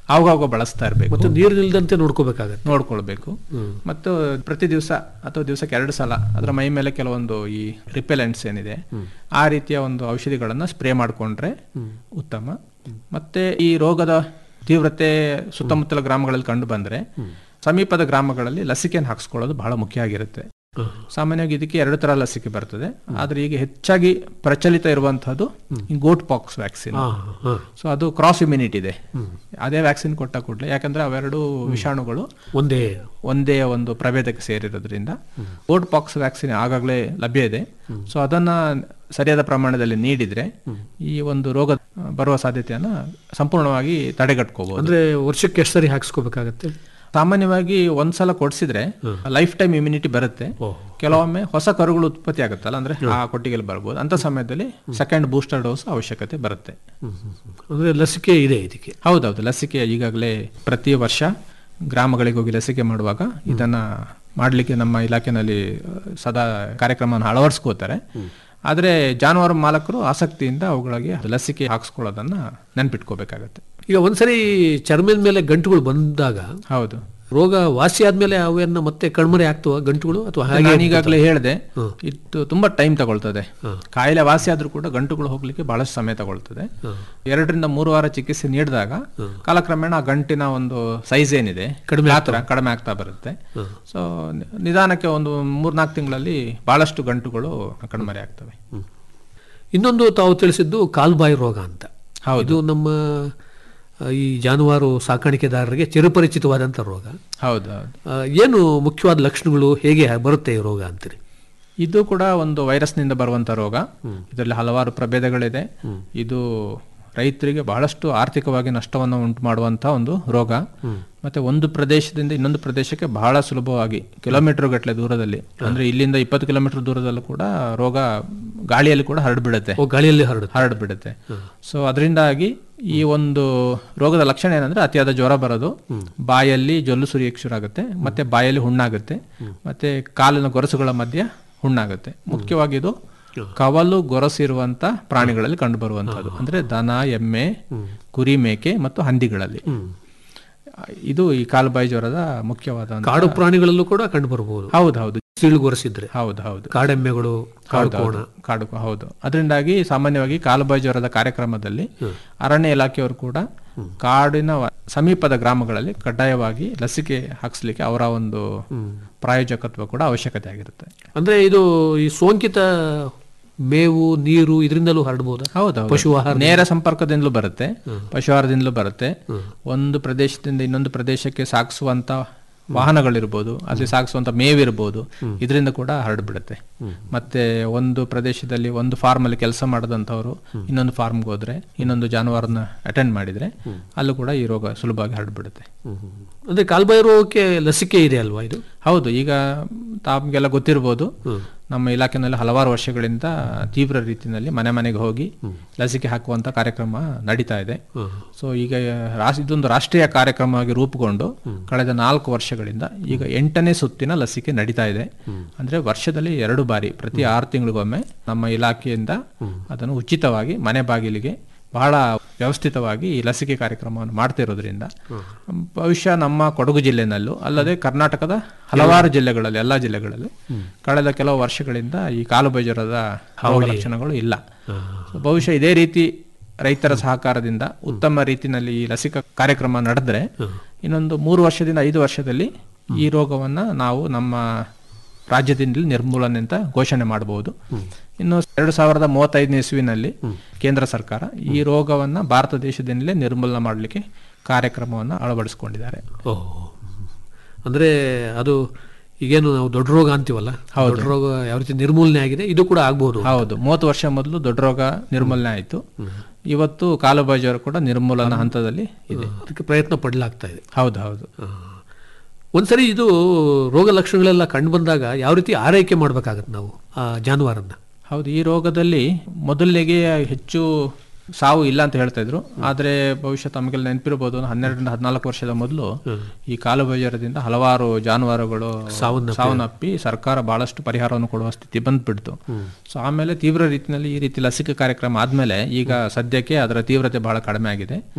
ಆವಾಗ ಬಳಸ್ತಾ ಇರಬೇಕು ಮತ್ತು ನೀರು ನಿಲ್ದಂತೆ ನೋಡ್ಕೋಬೇಕಾಗತ್ತೆ ನೋಡ್ಕೊಳ್ಬೇಕು ಮತ್ತು ಪ್ರತಿ ದಿವಸ ಅಥವಾ ದಿವಸಕ್ಕೆ ಎರಡು ಸಲ ಅದರ ಮೈ ಮೇಲೆ ಕೆಲವೊಂದು ಈ ರಿಪೆಲೆಂಟ್ಸ್ ಏನಿದೆ ಆ ರೀತಿಯ ಒಂದು ಔಷಧಿಗಳನ್ನ ಸ್ಪ್ರೇ ಮಾಡಿಕೊಂಡ್ರೆ ಉತ್ತಮ ಮತ್ತೆ ಈ ರೋಗದ ತೀವ್ರತೆ ಸುತ್ತಮುತ್ತಲ ಗ್ರಾಮಗಳಲ್ಲಿ ಕಂಡು ಬಂದ್ರೆ ಸಮೀಪದ ಗ್ರಾಮಗಳಲ್ಲಿ ಲಸಿಕೆಯನ್ನು ಹಾಕ್ಸ್ಕೊಳ್ಳೋದು ಬಹಳ ಮುಖ್ಯ ಆಗಿರುತ್ತೆ ಸಾಮಾನ್ಯವಾಗಿ ಇದಕ್ಕೆ ಎರಡು ತರ ಲಸಿಕೆ ಬರ್ತದೆ ಆದ್ರೆ ಈಗ ಹೆಚ್ಚಾಗಿ ಪ್ರಚಲಿತ ಇರುವಂತಹದ್ದು ಗೋಟ್ ಪಾಕ್ಸ್ ವ್ಯಾಕ್ಸಿನ್ ಸೊ ಅದು ಕ್ರಾಸ್ ಇಮ್ಯುನಿಟಿ ಇದೆ ಅದೇ ವ್ಯಾಕ್ಸಿನ್ ಕೊಟ್ಟ ಕೂಡಲೇ ಯಾಕಂದ್ರೆ ಅವೆರಡು ವಿಷಾಣುಗಳು ಒಂದೇ ಒಂದೇ ಒಂದು ಪ್ರಭೇದಕ್ಕೆ ಸೇರಿರೋದ್ರಿಂದ ಗೋಟ್ ಪಾಕ್ಸ್ ವ್ಯಾಕ್ಸಿನ್ ಆಗಾಗಲೇ ಲಭ್ಯ ಇದೆ ಸೊ ಅದನ್ನ ಸರಿಯಾದ ಪ್ರಮಾಣದಲ್ಲಿ ನೀಡಿದ್ರೆ ಈ ಒಂದು ರೋಗ ಬರುವ ಸಾಧ್ಯತೆಯನ್ನ ಸಂಪೂರ್ಣವಾಗಿ ತಡೆಗಟ್ಕೋಬಹುದು ಅಂದ್ರೆ ವರ್ಷಕ್ಕೆ ಎಷ್ಟು ಸರಿ ಹಾಕ್ಸ್ಕೋಬೇಕಾಗತ್ತೆ ಸಾಮಾನ್ಯವಾಗಿ ಒಂದ್ಸಲ ಕೊಡ್ಸಿದ್ರೆ ಲೈಫ್ ಟೈಮ್ ಇಮ್ಯುನಿಟಿ ಬರುತ್ತೆ ಕೆಲವೊಮ್ಮೆ ಹೊಸ ಕರುಗಳು ಉತ್ಪತ್ತಿ ಆಗುತ್ತಲ್ಲ ಅಂದ್ರೆ ಆ ಕೊಟ್ಟಿಗೆಯಲ್ಲಿ ಬರ್ಬೋದು ಅಂತ ಸಮಯದಲ್ಲಿ ಸೆಕೆಂಡ್ ಬೂಸ್ಟರ್ ಡೋಸ್ ಅವಶ್ಯಕತೆ ಬರುತ್ತೆ ಅಂದ್ರೆ ಲಸಿಕೆ ಇದೆ ಇದಕ್ಕೆ ಹೌದೌದು ಲಸಿಕೆ ಈಗಾಗಲೇ ಪ್ರತಿ ವರ್ಷ ಗ್ರಾಮಗಳಿಗೆ ಹೋಗಿ ಲಸಿಕೆ ಮಾಡುವಾಗ ಇದನ್ನ ಮಾಡಲಿಕ್ಕೆ ನಮ್ಮ ಇಲಾಖೆನಲ್ಲಿ ಅಹ್, ಸದಾ ಕಾರ್ಯಕ್ರಮವನ್ನು ಅಳವಡಿಸ್ಕೋತಾರೆ ಆದರೆ ಜಾನುವಾರು ಮಾಲಕರು ಆಸಕ್ತಿಯಿಂದ ಅವುಗಳಿಗೆ ಲಸಿಕೆ ಹಾಕ್ಸ್ಕೊಳ್ಳೋದನ್ನ ನೆನ್ಪಿಟ್ಕೋಬೇಕಾಗತ್ತೆ ಈಗ ಒಂದ್ಸರಿ ಚರ್ಮದ ಮೇಲೆ ಗಂಟುಗಳು ಬಂದಾಗ ಹೌದು ರೋಗ ವಾಸಿ ಆದ್ಮೇಲೆ ಅವನ್ನ ಮತ್ತೆ ಕಣ್ಮರೆ ಆಗ್ತವ ಗಂಟುಗಳು ಅಥವಾ ಹಾಗೆ ನಾನು ಈಗಾಗಲೇ ಹೇಳಿದೆ ಇದು ತುಂಬಾ ಟೈಮ್ ತಗೊಳ್ತದೆ ಕಾಯಿಲೆ ವಾಸಿ ಆದ್ರೂ ಕೂಡ ಗಂಟುಗಳು ಹೋಗ್ಲಿಕ್ಕೆ ಬಹಳಷ್ಟು ಸಮಯ ತಗೊಳ್ತದೆ ಎರಡರಿಂದ ಮೂರು ವಾರ ಚಿಕಿತ್ಸೆ ನೀಡಿದಾಗ ಕಾಲಕ್ರಮೇಣ ಆ ಗಂಟಿನ ಒಂದು ಸೈಜ್ ಏನಿದೆ ಕಡಿಮೆ ಗಾತ್ರ ಕಡಿಮೆ ಆಗ್ತಾ ಬರುತ್ತೆ ಸೊ ನಿಧಾನಕ್ಕೆ ಒಂದು ಮೂರ್ನಾಲ್ಕು ತಿಂಗಳಲ್ಲಿ ಬಹಳಷ್ಟು ಗಂಟುಗಳು ಕಣ್ಮರೆ ಆಗ್ತವೆ ಇನ್ನೊಂದು ತಾವು ತಿಳಿಸಿದ್ದು ಕಾಲ್ಬಾಯಿ ರೋಗ ಅಂತ ಇದು ನಮ್ಮ ಆ, ಈ ಜಾನುವಾರು ಸಾಕಾಣಿಕೆದಾರರಿಗೆ ಚಿರಪರಿಚಿತವಾದಂಥ ರೋಗ ಹೌದು ಹೌದು ಆ, ಏನು ಮುಖ್ಯವಾದ ಲಕ್ಷಣಗಳು ಹೇಗೆ ಬರುತ್ತೆ ಈ ರೋಗ ಅಂತೀರಿ ಇದು ಕೂಡ ಒಂದು ವೈರಸ್ನಿಂದ ಬರುವಂತ ರೋಗ ಇದರಲ್ಲಿ ಹಲವಾರು ಪ್ರಭೇದಗಳಿದೆ ಇದು ರೈತರಿಗೆ ಬಹಳಷ್ಟು ಆರ್ಥಿಕವಾಗಿ ನಷ್ಟವನ್ನು ಉಂಟು ಮಾಡುವಂತ ಒಂದು ರೋಗ ಮತ್ತೆ ಒಂದು ಪ್ರದೇಶದಿಂದ ಇನ್ನೊಂದು ಪ್ರದೇಶಕ್ಕೆ ಬಹಳ ಸುಲಭವಾಗಿ ಕಿಲೋಮೀಟರ್ ಗಟ್ಟಲೆ ದೂರದಲ್ಲಿ ಅಂದ್ರೆ ಇಲ್ಲಿಂದ ಇಪ್ಪತ್ತು ಕಿಲೋಮೀಟರ್ ದೂರದಲ್ಲೂ ಕೂಡ ರೋಗ ಗಾಳಿಯಲ್ಲಿ ಕೂಡ ಹರಡ್ಬಿಡುತ್ತೆ ಓ ಗಾಳಿಯಲ್ಲಿ ಹರಡುತ್ತೆ ಹರಡ್ಬಿಡುತ್ತೆ ಸೊ ಅದರಿಂದಾಗಿ ಈ ಒಂದು ರೋಗದ ಲಕ್ಷಣ ಏನಂದ್ರೆ ಅತಿಯಾದ ಜ್ವರ ಬರೋದು ಬಾಯಲ್ಲಿ ಜೊಲ್ಲು ಸುರಿಯಕ್ಕೆ ಶುರು ಆಗುತ್ತೆ ಮತ್ತೆ ಬಾಯಲ್ಲಿ ಹುಣ್ಣಾಗುತ್ತೆ ಮತ್ತೆ ಕಾಲಿನ ಗೊರಸುಗಳ ಮಧ್ಯೆ ಹುಣ್ಣಾಗುತ್ತೆ ಮುಖ್ಯವಾಗಿ ಇದು ಕವಲು ಗೊರಸಿರುವಂತ ಪ್ರಾಣಿಗಳಲ್ಲಿ ಕಂಡು ಬರುವಂತದ್ದು ಅಂದ್ರೆ ದನ ಎಮ್ಮೆ ಕುರಿ ಮೇಕೆ ಮತ್ತು ಹಂದಿಗಳಲ್ಲಿ ಇದು ಈ ಕಾಲುಬಾಯಿ ಜ್ವರದ ಮುಖ್ಯವಾದ ಕಾಡು ಪ್ರಾಣಿಗಳಲ್ಲೂ ಕೂಡ ಕಂಡು ಬರಬಹುದು ಹೌದು ಹೌದು ಸೀಳುಗೊರೆಸಿದ್ರೆ ಹೌದು ಹೌದು ಕಾಡೆಮ್ಮೆಗಳು ಹೌದು, ಕಾಡುಕೋಣ ಹೌದು. ಕಾಡು ಹೌದು ಅದರಿಂದಾಗಿ ಸಾಮಾನ್ಯವಾಗಿ ಕಾಲುಬಾಯಿ ಜ್ವರದ ಕಾರ್ಯಕ್ರಮದಲ್ಲಿ ಅರಣ್ಯ ಇಲಾಖೆಯವರು ಕೂಡ ಕಾಡಿನ ವ- ಸಮೀಪದ ಗ್ರಾಮಗಳಲ್ಲಿ ಕಡ್ಡಾಯವಾಗಿ ಲಸಿಕೆ ಹಾಕಿಸ್ಲಿಕ್ಕೆ ಅವರ ಒಂದು ಪ್ರಾಯೋಜಕತ್ವ ಕೂಡ ಅವಶ್ಯಕತೆ ಆಗಿರುತ್ತೆ ಅಂದ್ರೆ ಇದು ಈ ಸೋಂಕಿತ ಮೇವು ನೀರು ಇದರಿಂದಲೂ ಹರಡಬಹುದಾ ಹೌದು ಪಶು ಆಹಾರ ನೇರ ಸಂಪರ್ಕದಿಂದಲೂ ಬರುತ್ತೆ ಪಶು ಆಹಾರದಿಂದಲೂ ಬರುತ್ತೆ ಒಂದು ಪ್ರದೇಶದಿಂದ ಇನ್ನೊಂದು ಪ್ರದೇಶಕ್ಕೆ ಸಾಗಿಸುವಂತ ವಾಹನಗಳಿರ್ಬೋದು ಅಲ್ಲಿ ಸಾಗಿಸುವಂತ ಮೇವಿರ್ಬೋದು ಇದರಿಂದ ಕೂಡ ಹರಡ್ಬಿಡುತ್ತೆ ಮತ್ತೆ ಒಂದು ಪ್ರದೇಶದಲ್ಲಿ ಒಂದು ಫಾರ್ಮ್ ಅಲ್ಲಿ ಕೆಲಸ ಮಾಡದಂತವರು ಇನ್ನೊಂದು ಫಾರ್ಮ್ಗೆ ಹೋದ್ರೆ ಇನ್ನೊಂದು ಜಾನುವಾರನ್ನ ಅಟೆಂಡ್ ಮಾಡಿದ್ರೆ ಅಲ್ಲೂ ಕೂಡ ಈ ರೋಗ ಸುಲಭವಾಗಿ ಹರಡ್ಬಿಡುತ್ತೆ ಅಂದ್ರೆ ಕಾಲ್ಬಾಯಿ ರೋಗಕ್ಕೆ ಲಸಿಕೆ ಇದೆ ಅಲ್ವಾ ಇದು ಹೌದು ಈಗ ತಮ್ಗೆಲ್ಲ ಗೊತ್ತಿರ್ಬೋದು ನಮ್ಮ ಇಲಾಖೆನಲ್ಲಿ ಹಲವಾರು ವರ್ಷಗಳಿಂದ ತೀವ್ರ ರೀತಿಯಲ್ಲಿ ಮನೆ ಮನೆಗೆ ಹೋಗಿ ಲಸಿಕೆ ಹಾಕುವಂತ ಕಾರ್ಯಕ್ರಮ ನಡೀತಾ ಇದೆ ಸೊ ಈಗ ರಾಸ್- ಇದೊಂದು ರಾಷ್ಟ್ರೀಯ ಕಾರ್ಯಕ್ರಮವಾಗಿ ರೂಪುಗೊಂಡು ಕಳೆದ ನಾಲ್ಕು ವರ್ಷಗಳಿಂದ ಈಗ ಎಂಟನೇ ಸುತ್ತಿನ ಲಸಿಕೆ ನಡೀತಾ ಇದೆ ಅಂದ್ರೆ ವರ್ಷದಲ್ಲಿ ಎರಡು ಬಾರಿ ಪ್ರತಿ ಆರು ತಿಂಗಳಿಗೊಮ್ಮೆ ನಮ್ಮ ಇಲಾಖೆಯಿಂದ ಅದನ್ನು ಉಚಿತವಾಗಿ ಮನೆ ಬಾಗಿಲಿಗೆ ಬಹಳ ವ್ಯವಸ್ಥಿತವಾಗಿ ಈ ಲಸಿಕೆ ಕಾರ್ಯಕ್ರಮವನ್ನು ಮಾಡ್ತಾ ಇರೋದ್ರಿಂದ ಬಹುಶಃ ನಮ್ಮ ಕೊಡಗು ಜಿಲ್ಲೆನಲ್ಲೂ ಅಲ್ಲದೆ ಕರ್ನಾಟಕದ ಹಲವಾರು ಜಿಲ್ಲೆಗಳಲ್ಲಿ ಎಲ್ಲಾ ಜಿಲ್ಲೆಗಳಲ್ಲಿ ಕಳೆದ ಕೆಲವು ವರ್ಷಗಳಿಂದ ಈ ಕಾಲುಬಾಯಿ ಜ್ವರದ ರೋಗ ಲಕ್ಷಣಗಳು ಇಲ್ಲ So, ಬಹುಶಃ ಇದೇ ರೀತಿ ರೈತರ ಸಹಕಾರದಿಂದ ಉತ್ತಮ ರೀತಿಯಲ್ಲಿ ಈ ಲಸಿಕಾ ಕಾರ್ಯಕ್ರಮ ನಡೆದ್ರೆ ಇನ್ನೊಂದು ಮೂರು ವರ್ಷದಿಂದ ಐದು ವರ್ಷದಲ್ಲಿ ಈ ರೋಗವನ್ನ ನಾವು ನಮ್ಮ ರಾಜ್ಯದಿಂದ ನಿರ್ಮೂಲನೆ ಅಂತ ಘೋಷಣೆ ಮಾಡಬಹುದು ಇನ್ನು ಎರಡು ಸಾವಿರದ ಮೂವತ್ತೈದನೇ ಇಸ್ವಿನಲ್ಲಿ ಕೇಂದ್ರ ಸರ್ಕಾರ ಈ ರೋಗವನ್ನ ಭಾರತ ದೇಶದಿಂದಲೇ ನಿರ್ಮೂಲನೆ ಮಾಡಲಿಕ್ಕೆ ಕಾರ್ಯಕ್ರಮವನ್ನ ಅಳವಡಿಸಿಕೊಂಡಿದ್ದಾರೆ ಓಹ್ ಅಂದ್ರೆ ಅದು ಈಗೇನು ನಾವು ದೊಡ್ಡ ರೋಗ ಅಂತೀವಲ್ಲ ದೊಡ್ಡ ರೋಗ ಯಾವ ರೀತಿ ನಿರ್ಮೂಲನೆ ಆಗಿದೆ ಇದು ಕೂಡ ಆಗ್ಬಹುದು ಹೌದು ಮೂವತ್ತು ವರ್ಷ ಮೊದಲು ದೊಡ್ಡ ರೋಗ ನಿರ್ಮೂಲನೆ ಆಯಿತು ಇವತ್ತು ಕಾಲುಬಾಯಿ ಜ್ವರ ಕೂಡ ನಿರ್ಮೂಲನಾ ಹಂತದಲ್ಲಿ ಇದೆ ಅದಕ್ಕೆ ಪ್ರಯತ್ನ ಪಡಲಾಗ್ತಾ ಇದೆ ಹೌದು ಹೌದು ಒಂದ್ಸರಿ ಇದು ರೋಗ ಲಕ್ಷಣಗಳೆಲ್ಲ ಕಂಡು ಬಂದಾಗ ಯಾವ ರೀತಿ ಆರೈಕೆ ಮಾಡ್ಬೇಕಾಗತ್ತೆ ನಾವು ಆ ಜಾನುವಾರನ್ನ ಹೌದು ಈ ರೋಗದಲ್ಲಿ ಮೊದಲಿಗೆ ಹೆಚ್ಚು ಸಾವು ಇಲ್ಲ ಅಂತ ಹೇಳ್ತಾ ಇದ್ರು ಆದ್ರೆ ಬಹುಶಃ ತಮಗೆಲ್ಲ ನೆನಪಿರಬಹುದು ಒಂದು ಹನ್ನೆರಡರಿಂದ ಹದಿನಾಲ್ಕು ವರ್ಷದ ಮೊದಲು ಈ ಕಾಲುಬಾಯಿ ಜ್ವರದಿಂದ ಹಲವಾರು ಜಾನುವಾರುಗಳು ಸಾವನ್ನಪ್ಪಿ ಸರ್ಕಾರ ಬಹಳಷ್ಟು ಪರಿಹಾರವನ್ನು ಕೊಡುವ ಸ್ಥಿತಿ ಬಂದ್ಬಿಡ್ತು ಸೊ ಆಮೇಲೆ ತೀವ್ರ ರೀತಿಯಲ್ಲಿ ಈ ರೀತಿ ಲಸಿಕೆ ಕಾರ್ಯಕ್ರಮ ಆದ್ಮೇಲೆ ಈಗ ಸದ್ಯಕ್ಕೆ ಅದರ ತೀವ್ರತೆ ಬಹಳ ಕಡಿಮೆ ಆಗಿದೆ ಸೊ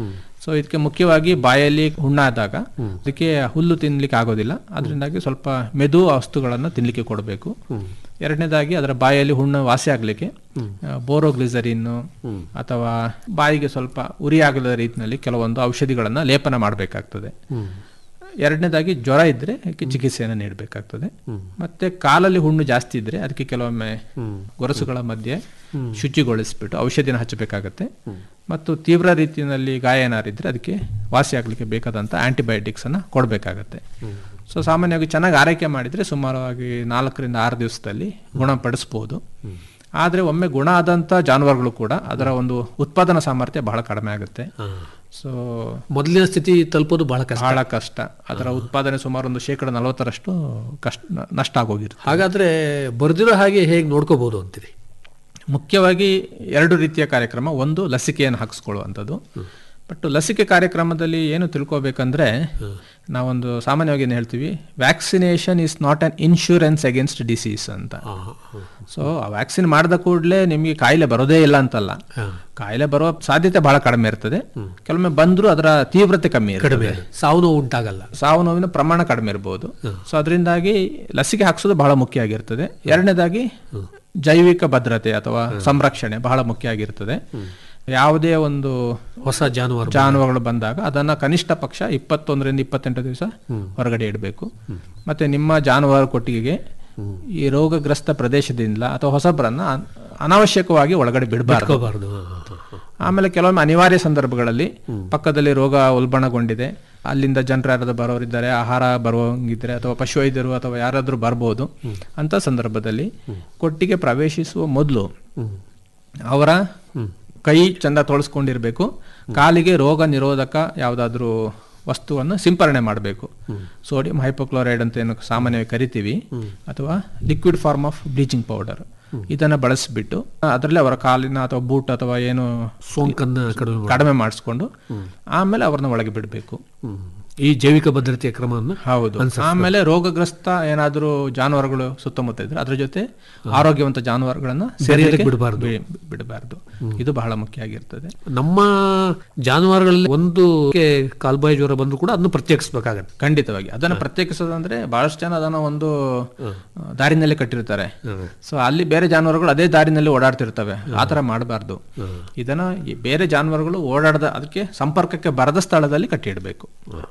ಸೊ ಇದಕ್ಕೆ ಮುಖ್ಯವಾಗಿ ಬಾಯಲ್ಲಿ ಹುಣ್ಣಾದಾಗ ಅದಕ್ಕೆ ಹುಲ್ಲು ತಿನ್ಲಿಕ್ಕೆ ಆಗೋದಿಲ್ಲ ಅದರಿಂದಾಗಿ ಸ್ವಲ್ಪ ಮೆದು ವಸ್ತುಗಳನ್ನು ತಿನ್ಲಿಕ್ಕೆ ಕೊಡಬೇಕು ಎರಡನೇದಾಗಿ ಅದರ ಬಾಯಲ್ಲಿ ಹುಣ್ಣು ವಾಸಿ ಆಗಲಿಕ್ಕೆ ಬೋರೋಗ್ಲಿಸರಿನ್ ಅಥವಾ ಬಾಯಿಗೆ ಸ್ವಲ್ಪ ಉರಿ ಆಗದ ರೀತಿಯಲ್ಲಿ ಕೆಲವೊಂದು ಔಷಧಿಗಳನ್ನು ಲೇಪನ ಮಾಡಬೇಕಾಗ್ತದೆ ಎರಡನೇದಾಗಿ ಜ್ವರ ಇದ್ರೆ ಅದಕ್ಕೆ ಚಿಕಿತ್ಸೆಯನ್ನು ನೀಡಬೇಕಾಗ್ತದೆ ಮತ್ತೆ ಕಾಲಲ್ಲಿ ಹುಣ್ಣು ಜಾಸ್ತಿ ಇದ್ರೆ ಅದಕ್ಕೆ ಕೆಲವೊಮ್ಮೆ ಗೊರಸುಗಳ ಮಧ್ಯೆ ಶುಚಿಗೊಳಿಸ್ಬಿಟ್ಟು ಔಷಧಿನ ಹಚ್ಚಬೇಕಾಗತ್ತೆ ಮತ್ತು ತೀವ್ರ ರೀತಿಯಲ್ಲಿ ಗಾಯ ಏನಾರಿದ್ರೆ ಅದಕ್ಕೆ ವಾಸಿ ಆಗ್ಲಿಕ್ಕೆ ಬೇಕಾದಂತ ಆಂಟಿಬಯೋಟಿಕ್ಸ್ ಅನ್ನ ಕೊಡಬೇಕಾಗತ್ತೆ ಸೊ ಸಾಮಾನ್ಯವಾಗಿ ಚೆನ್ನಾಗಿ ಆರೈಕೆ ಮಾಡಿದ್ರೆ ಸುಮಾರವಾಗಿ ನಾಲ್ಕರಿಂದ ಆರು ದಿವಸದಲ್ಲಿ ಗುಣಪಡಿಸ್ಬೋದು ಆದ್ರೆ ಒಮ್ಮೆ ಗುಣ ಆದಂತ ಜಾನುವಾರುಗಳು ಕೂಡ ಅದರ ಒಂದು ಉತ್ಪಾದನಾ ಸಾಮರ್ಥ್ಯ ಬಹಳ ಕಡಿಮೆ ಆಗುತ್ತೆ ಸೊ ಮೊದಲಿನ ಸ್ಥಿತಿ ತಲುಪೋದು ಬಹಳ ಕಷ್ಟ ಬಹಳ ಕಷ್ಟ ಅದರ ಉತ್ಪಾದನೆ ಸುಮಾರು ಒಂದು ಶೇಕಡ ನಲವತ್ತರಷ್ಟು ಕಷ್ಟ ನಷ್ಟ ಆಗೋಗಿರುತ್ತೆ ಹಾಗಾದ್ರೆ ಬರ್ದಿರೋ ಹಾಗೆ ಹೇಗೆ ನೋಡ್ಕೋಬಹುದು ಅಂತೀರಿ ಮುಖ್ಯವಾಗಿ ಎರಡು ರೀತಿಯ ಕಾರ್ಯಕ್ರಮ ಒಂದು ಲಸಿಕೆಯನ್ನು ಹಾಕಿಸ್ಕೊಳ್ಳುವಂಥದ್ದು ಬಟ್ ಲಸಿಕೆ ಕಾರ್ಯಕ್ರಮದಲ್ಲಿ ಏನು ತಿಳ್ಕೊಬೇಕಂದ್ರೆ ನಾವೊಂದು ಸಾಮಾನ್ಯವಾಗಿ ಏನು ಹೇಳ್ತೀವಿ vaccination is not an insurance against disease ಅಂತ ಸೊ ಆ ವ್ಯಾಕ್ಸಿನ್ ಮಾಡಿದ ಕೂಡಲೇ ನಿಮಗೆ ಕಾಯಿಲೆ ಬರೋದೇ ಇಲ್ಲ ಅಂತಲ್ಲ ಕಾಯಿಲೆ ಬರೋ ಸಾಧ್ಯತೆ ಬಹಳ ಕಡಿಮೆ ಇರ್ತದೆ ಕೆಲವೊಮ್ಮೆ ಬಂದರೂ ಅದರ ತೀವ್ರತೆ ಕಮ್ಮಿ ಕಡಿಮೆ ಇರ್ತದೆ ಸಾವು ನೋವು ಉಂಟಾಗಲ್ಲ ಸಾವು ನೋವಿನ ಪ್ರಮಾಣ ಕಡಿಮೆ ಇರಬಹುದು ಸೊ ಅದರಿಂದಾಗಿ ಲಸಿಕೆ ಹಾಕ್ಸೋದು ಬಹಳ ಮುಖ್ಯ ಆಗಿರ್ತದೆ ಎರಡನೇದಾಗಿ ಜೈವಿಕ ಭದ್ರತೆ ಅಥವಾ ಸಂರಕ್ಷಣೆ ಬಹಳ ಮುಖ್ಯ ಆಗಿರ್ತದೆ ಯಾವುದೇ ಒಂದು ಹೊಸ ಜಾನುವಾರು ಜಾನುವಾರುಗಳು ಬಂದಾಗ ಅದನ್ನ ಕನಿಷ್ಠ ಪಕ್ಷ ಇಪ್ಪತ್ತೊಂದರಿಂದ ಇಪ್ಪತ್ತೆಂಟು ದಿವಸ ಹೊರಗಡೆ ಇಡಬೇಕು ಮತ್ತೆ ನಿಮ್ಮ ಜಾನುವಾರು ಕೊಟ್ಟಿಗೆಗೆ ಈ ರೋಗಗ್ರಸ್ತ ಪ್ರದೇಶದಿಂದ ಅಥವಾ ಹೊಸಬರನ್ನ ಅನ್- ಅನಾವಶ್ಯಕವಾಗಿ ಒಳಗಡೆ ಬಿಡಬಾರ್ದು ಬಿಟ್ಕೋಬಾರ್ದು ಆಮೇಲೆ ಕೆಲವೊಮ್ಮೆ ಅನಿವಾರ್ಯ ಸಂದರ್ಭಗಳಲ್ಲಿ ಪಕ್ಕದಲ್ಲಿ ರೋಗ ಉಲ್ಬಣಗೊಂಡಿದೆ ಅಲ್ಲಿಂದ ಜನರು ಯಾರಾದ್ರೂ ಬರೋರಿದ್ದಾರೆ ಆಹಾರ ಬರುವಂಗಿದ್ರೆ ಅಥವಾ ಪಶುವೈದ್ಯರು ಅಥವಾ ಯಾರಾದ್ರೂ ಬರ್ಬೋದು ಅಂತ ಸಂದರ್ಭದಲ್ಲಿ ಕೊಟ್ಟಿಗೆ ಪ್ರವೇಶಿಸುವ ಮೊದಲು ಅವರ ಕೈ ಚಂದ ತೊಳಸ್ಕೊಂಡಿರ್ಬೇಕು ಕಾಲಿಗೆ ರೋಗ ನಿರೋಧಕ ಯಾವುದಾದ್ರೂ ವಸ್ತುವನ್ನು ಸಿಂಪರಣೆ ಮಾಡಬೇಕು ಸೋಡಿಯಂ ಹೈಪೋಕ್ಲೋರೈಡ್ ಅಂತ ಏನು ಸಾಮಾನ್ಯವಾಗಿ ಕರಿತೀವಿ ಅಥವಾ liquid form of bleaching powder ಇದನ್ನ ಬಳಸಿಬಿಟ್ಟು ಅದರಲ್ಲಿ ಅವರ ಕಾಲಿನ ಅಥವಾ ಬೂಟ್ ಅಥವಾ ಏನು ಸೋಂಕನ್ನ ಕಡಿಮೆ ಮಾಡಿ. ಕಡಿಮೆ ಮಾಡಿಸ್ಕೊಂಡು ಆಮೇಲೆ ಅವ್ರನ್ನ ಒಳಗೆ ಬಿಡಬೇಕು ಈ ಜೈವಿಕ ಭದ್ರತೆಯ ಕ್ರಮವನ್ನು ಹೌದು ಆಮೇಲೆ ರೋಗಗ್ರಸ್ತ ಏನಾದರೂ ಜಾನುವಾರುಗಳು ಸುತ್ತಮುತ್ತ ಇದ್ರೆ ಅದ್ರ ಜೊತೆ ಆರೋಗ್ಯವಂತ ಜಾನುವಾರುಗಳನ್ನ ಸೇರಿಯಲಿಕ್ಕೆ ಬಿಡಬಾರ್ದು. ಬಿ- ಬಿಡಬಾರ್ದು ಇದು ಬಹಳ ಮುಖ್ಯ ಆಗಿರ್ತದೆ ನಮ್ಮ ಜಾನುವಾರುಗಳಲ್ಲಿ ಒಂದು ಕಾಲ್ಬಾಯಿ ಜ್ವರ ಬಂದ್ರು ಕೂಡ ಅದನ್ನು ಪ್ರತ್ಯೇಕಿಸಬೇಕಾಗತ್ತೆ ಖಂಡಿತವಾಗಿ ಅದನ್ನ ಪ್ರತ್ಯೇಕಿಸೋದಂದ್ರೆ ಬಹಳಷ್ಟು ಜನ ಅದನ್ನ ಒಂದು ಆ, ದಾರಿನಲ್ಲಿ ಕಟ್ಟಿರ್ತಾರೆ ಸೊ ಅಲ್ಲಿ ಬೇರೆ ಜಾನುವಾರುಗಳು ಅದೇ ದಾರಿನಲ್ಲಿ ಓಡಾಡ್ತಿರ್ತವೆ ಆತರ ಮಾಡಬಾರ್ದು ಇದನ್ನ ಈ ಬೇರೆ ಜಾನುವಾರುಗಳು ಓಡಾಡದ ಅದಕ್ಕೆ ಸಂಪರ್ಕಕ್ಕೆ ಬರದ ಸ್ಥಳದಲ್ಲಿ ಕಟ್ಟಿ ಇಡಬೇಕು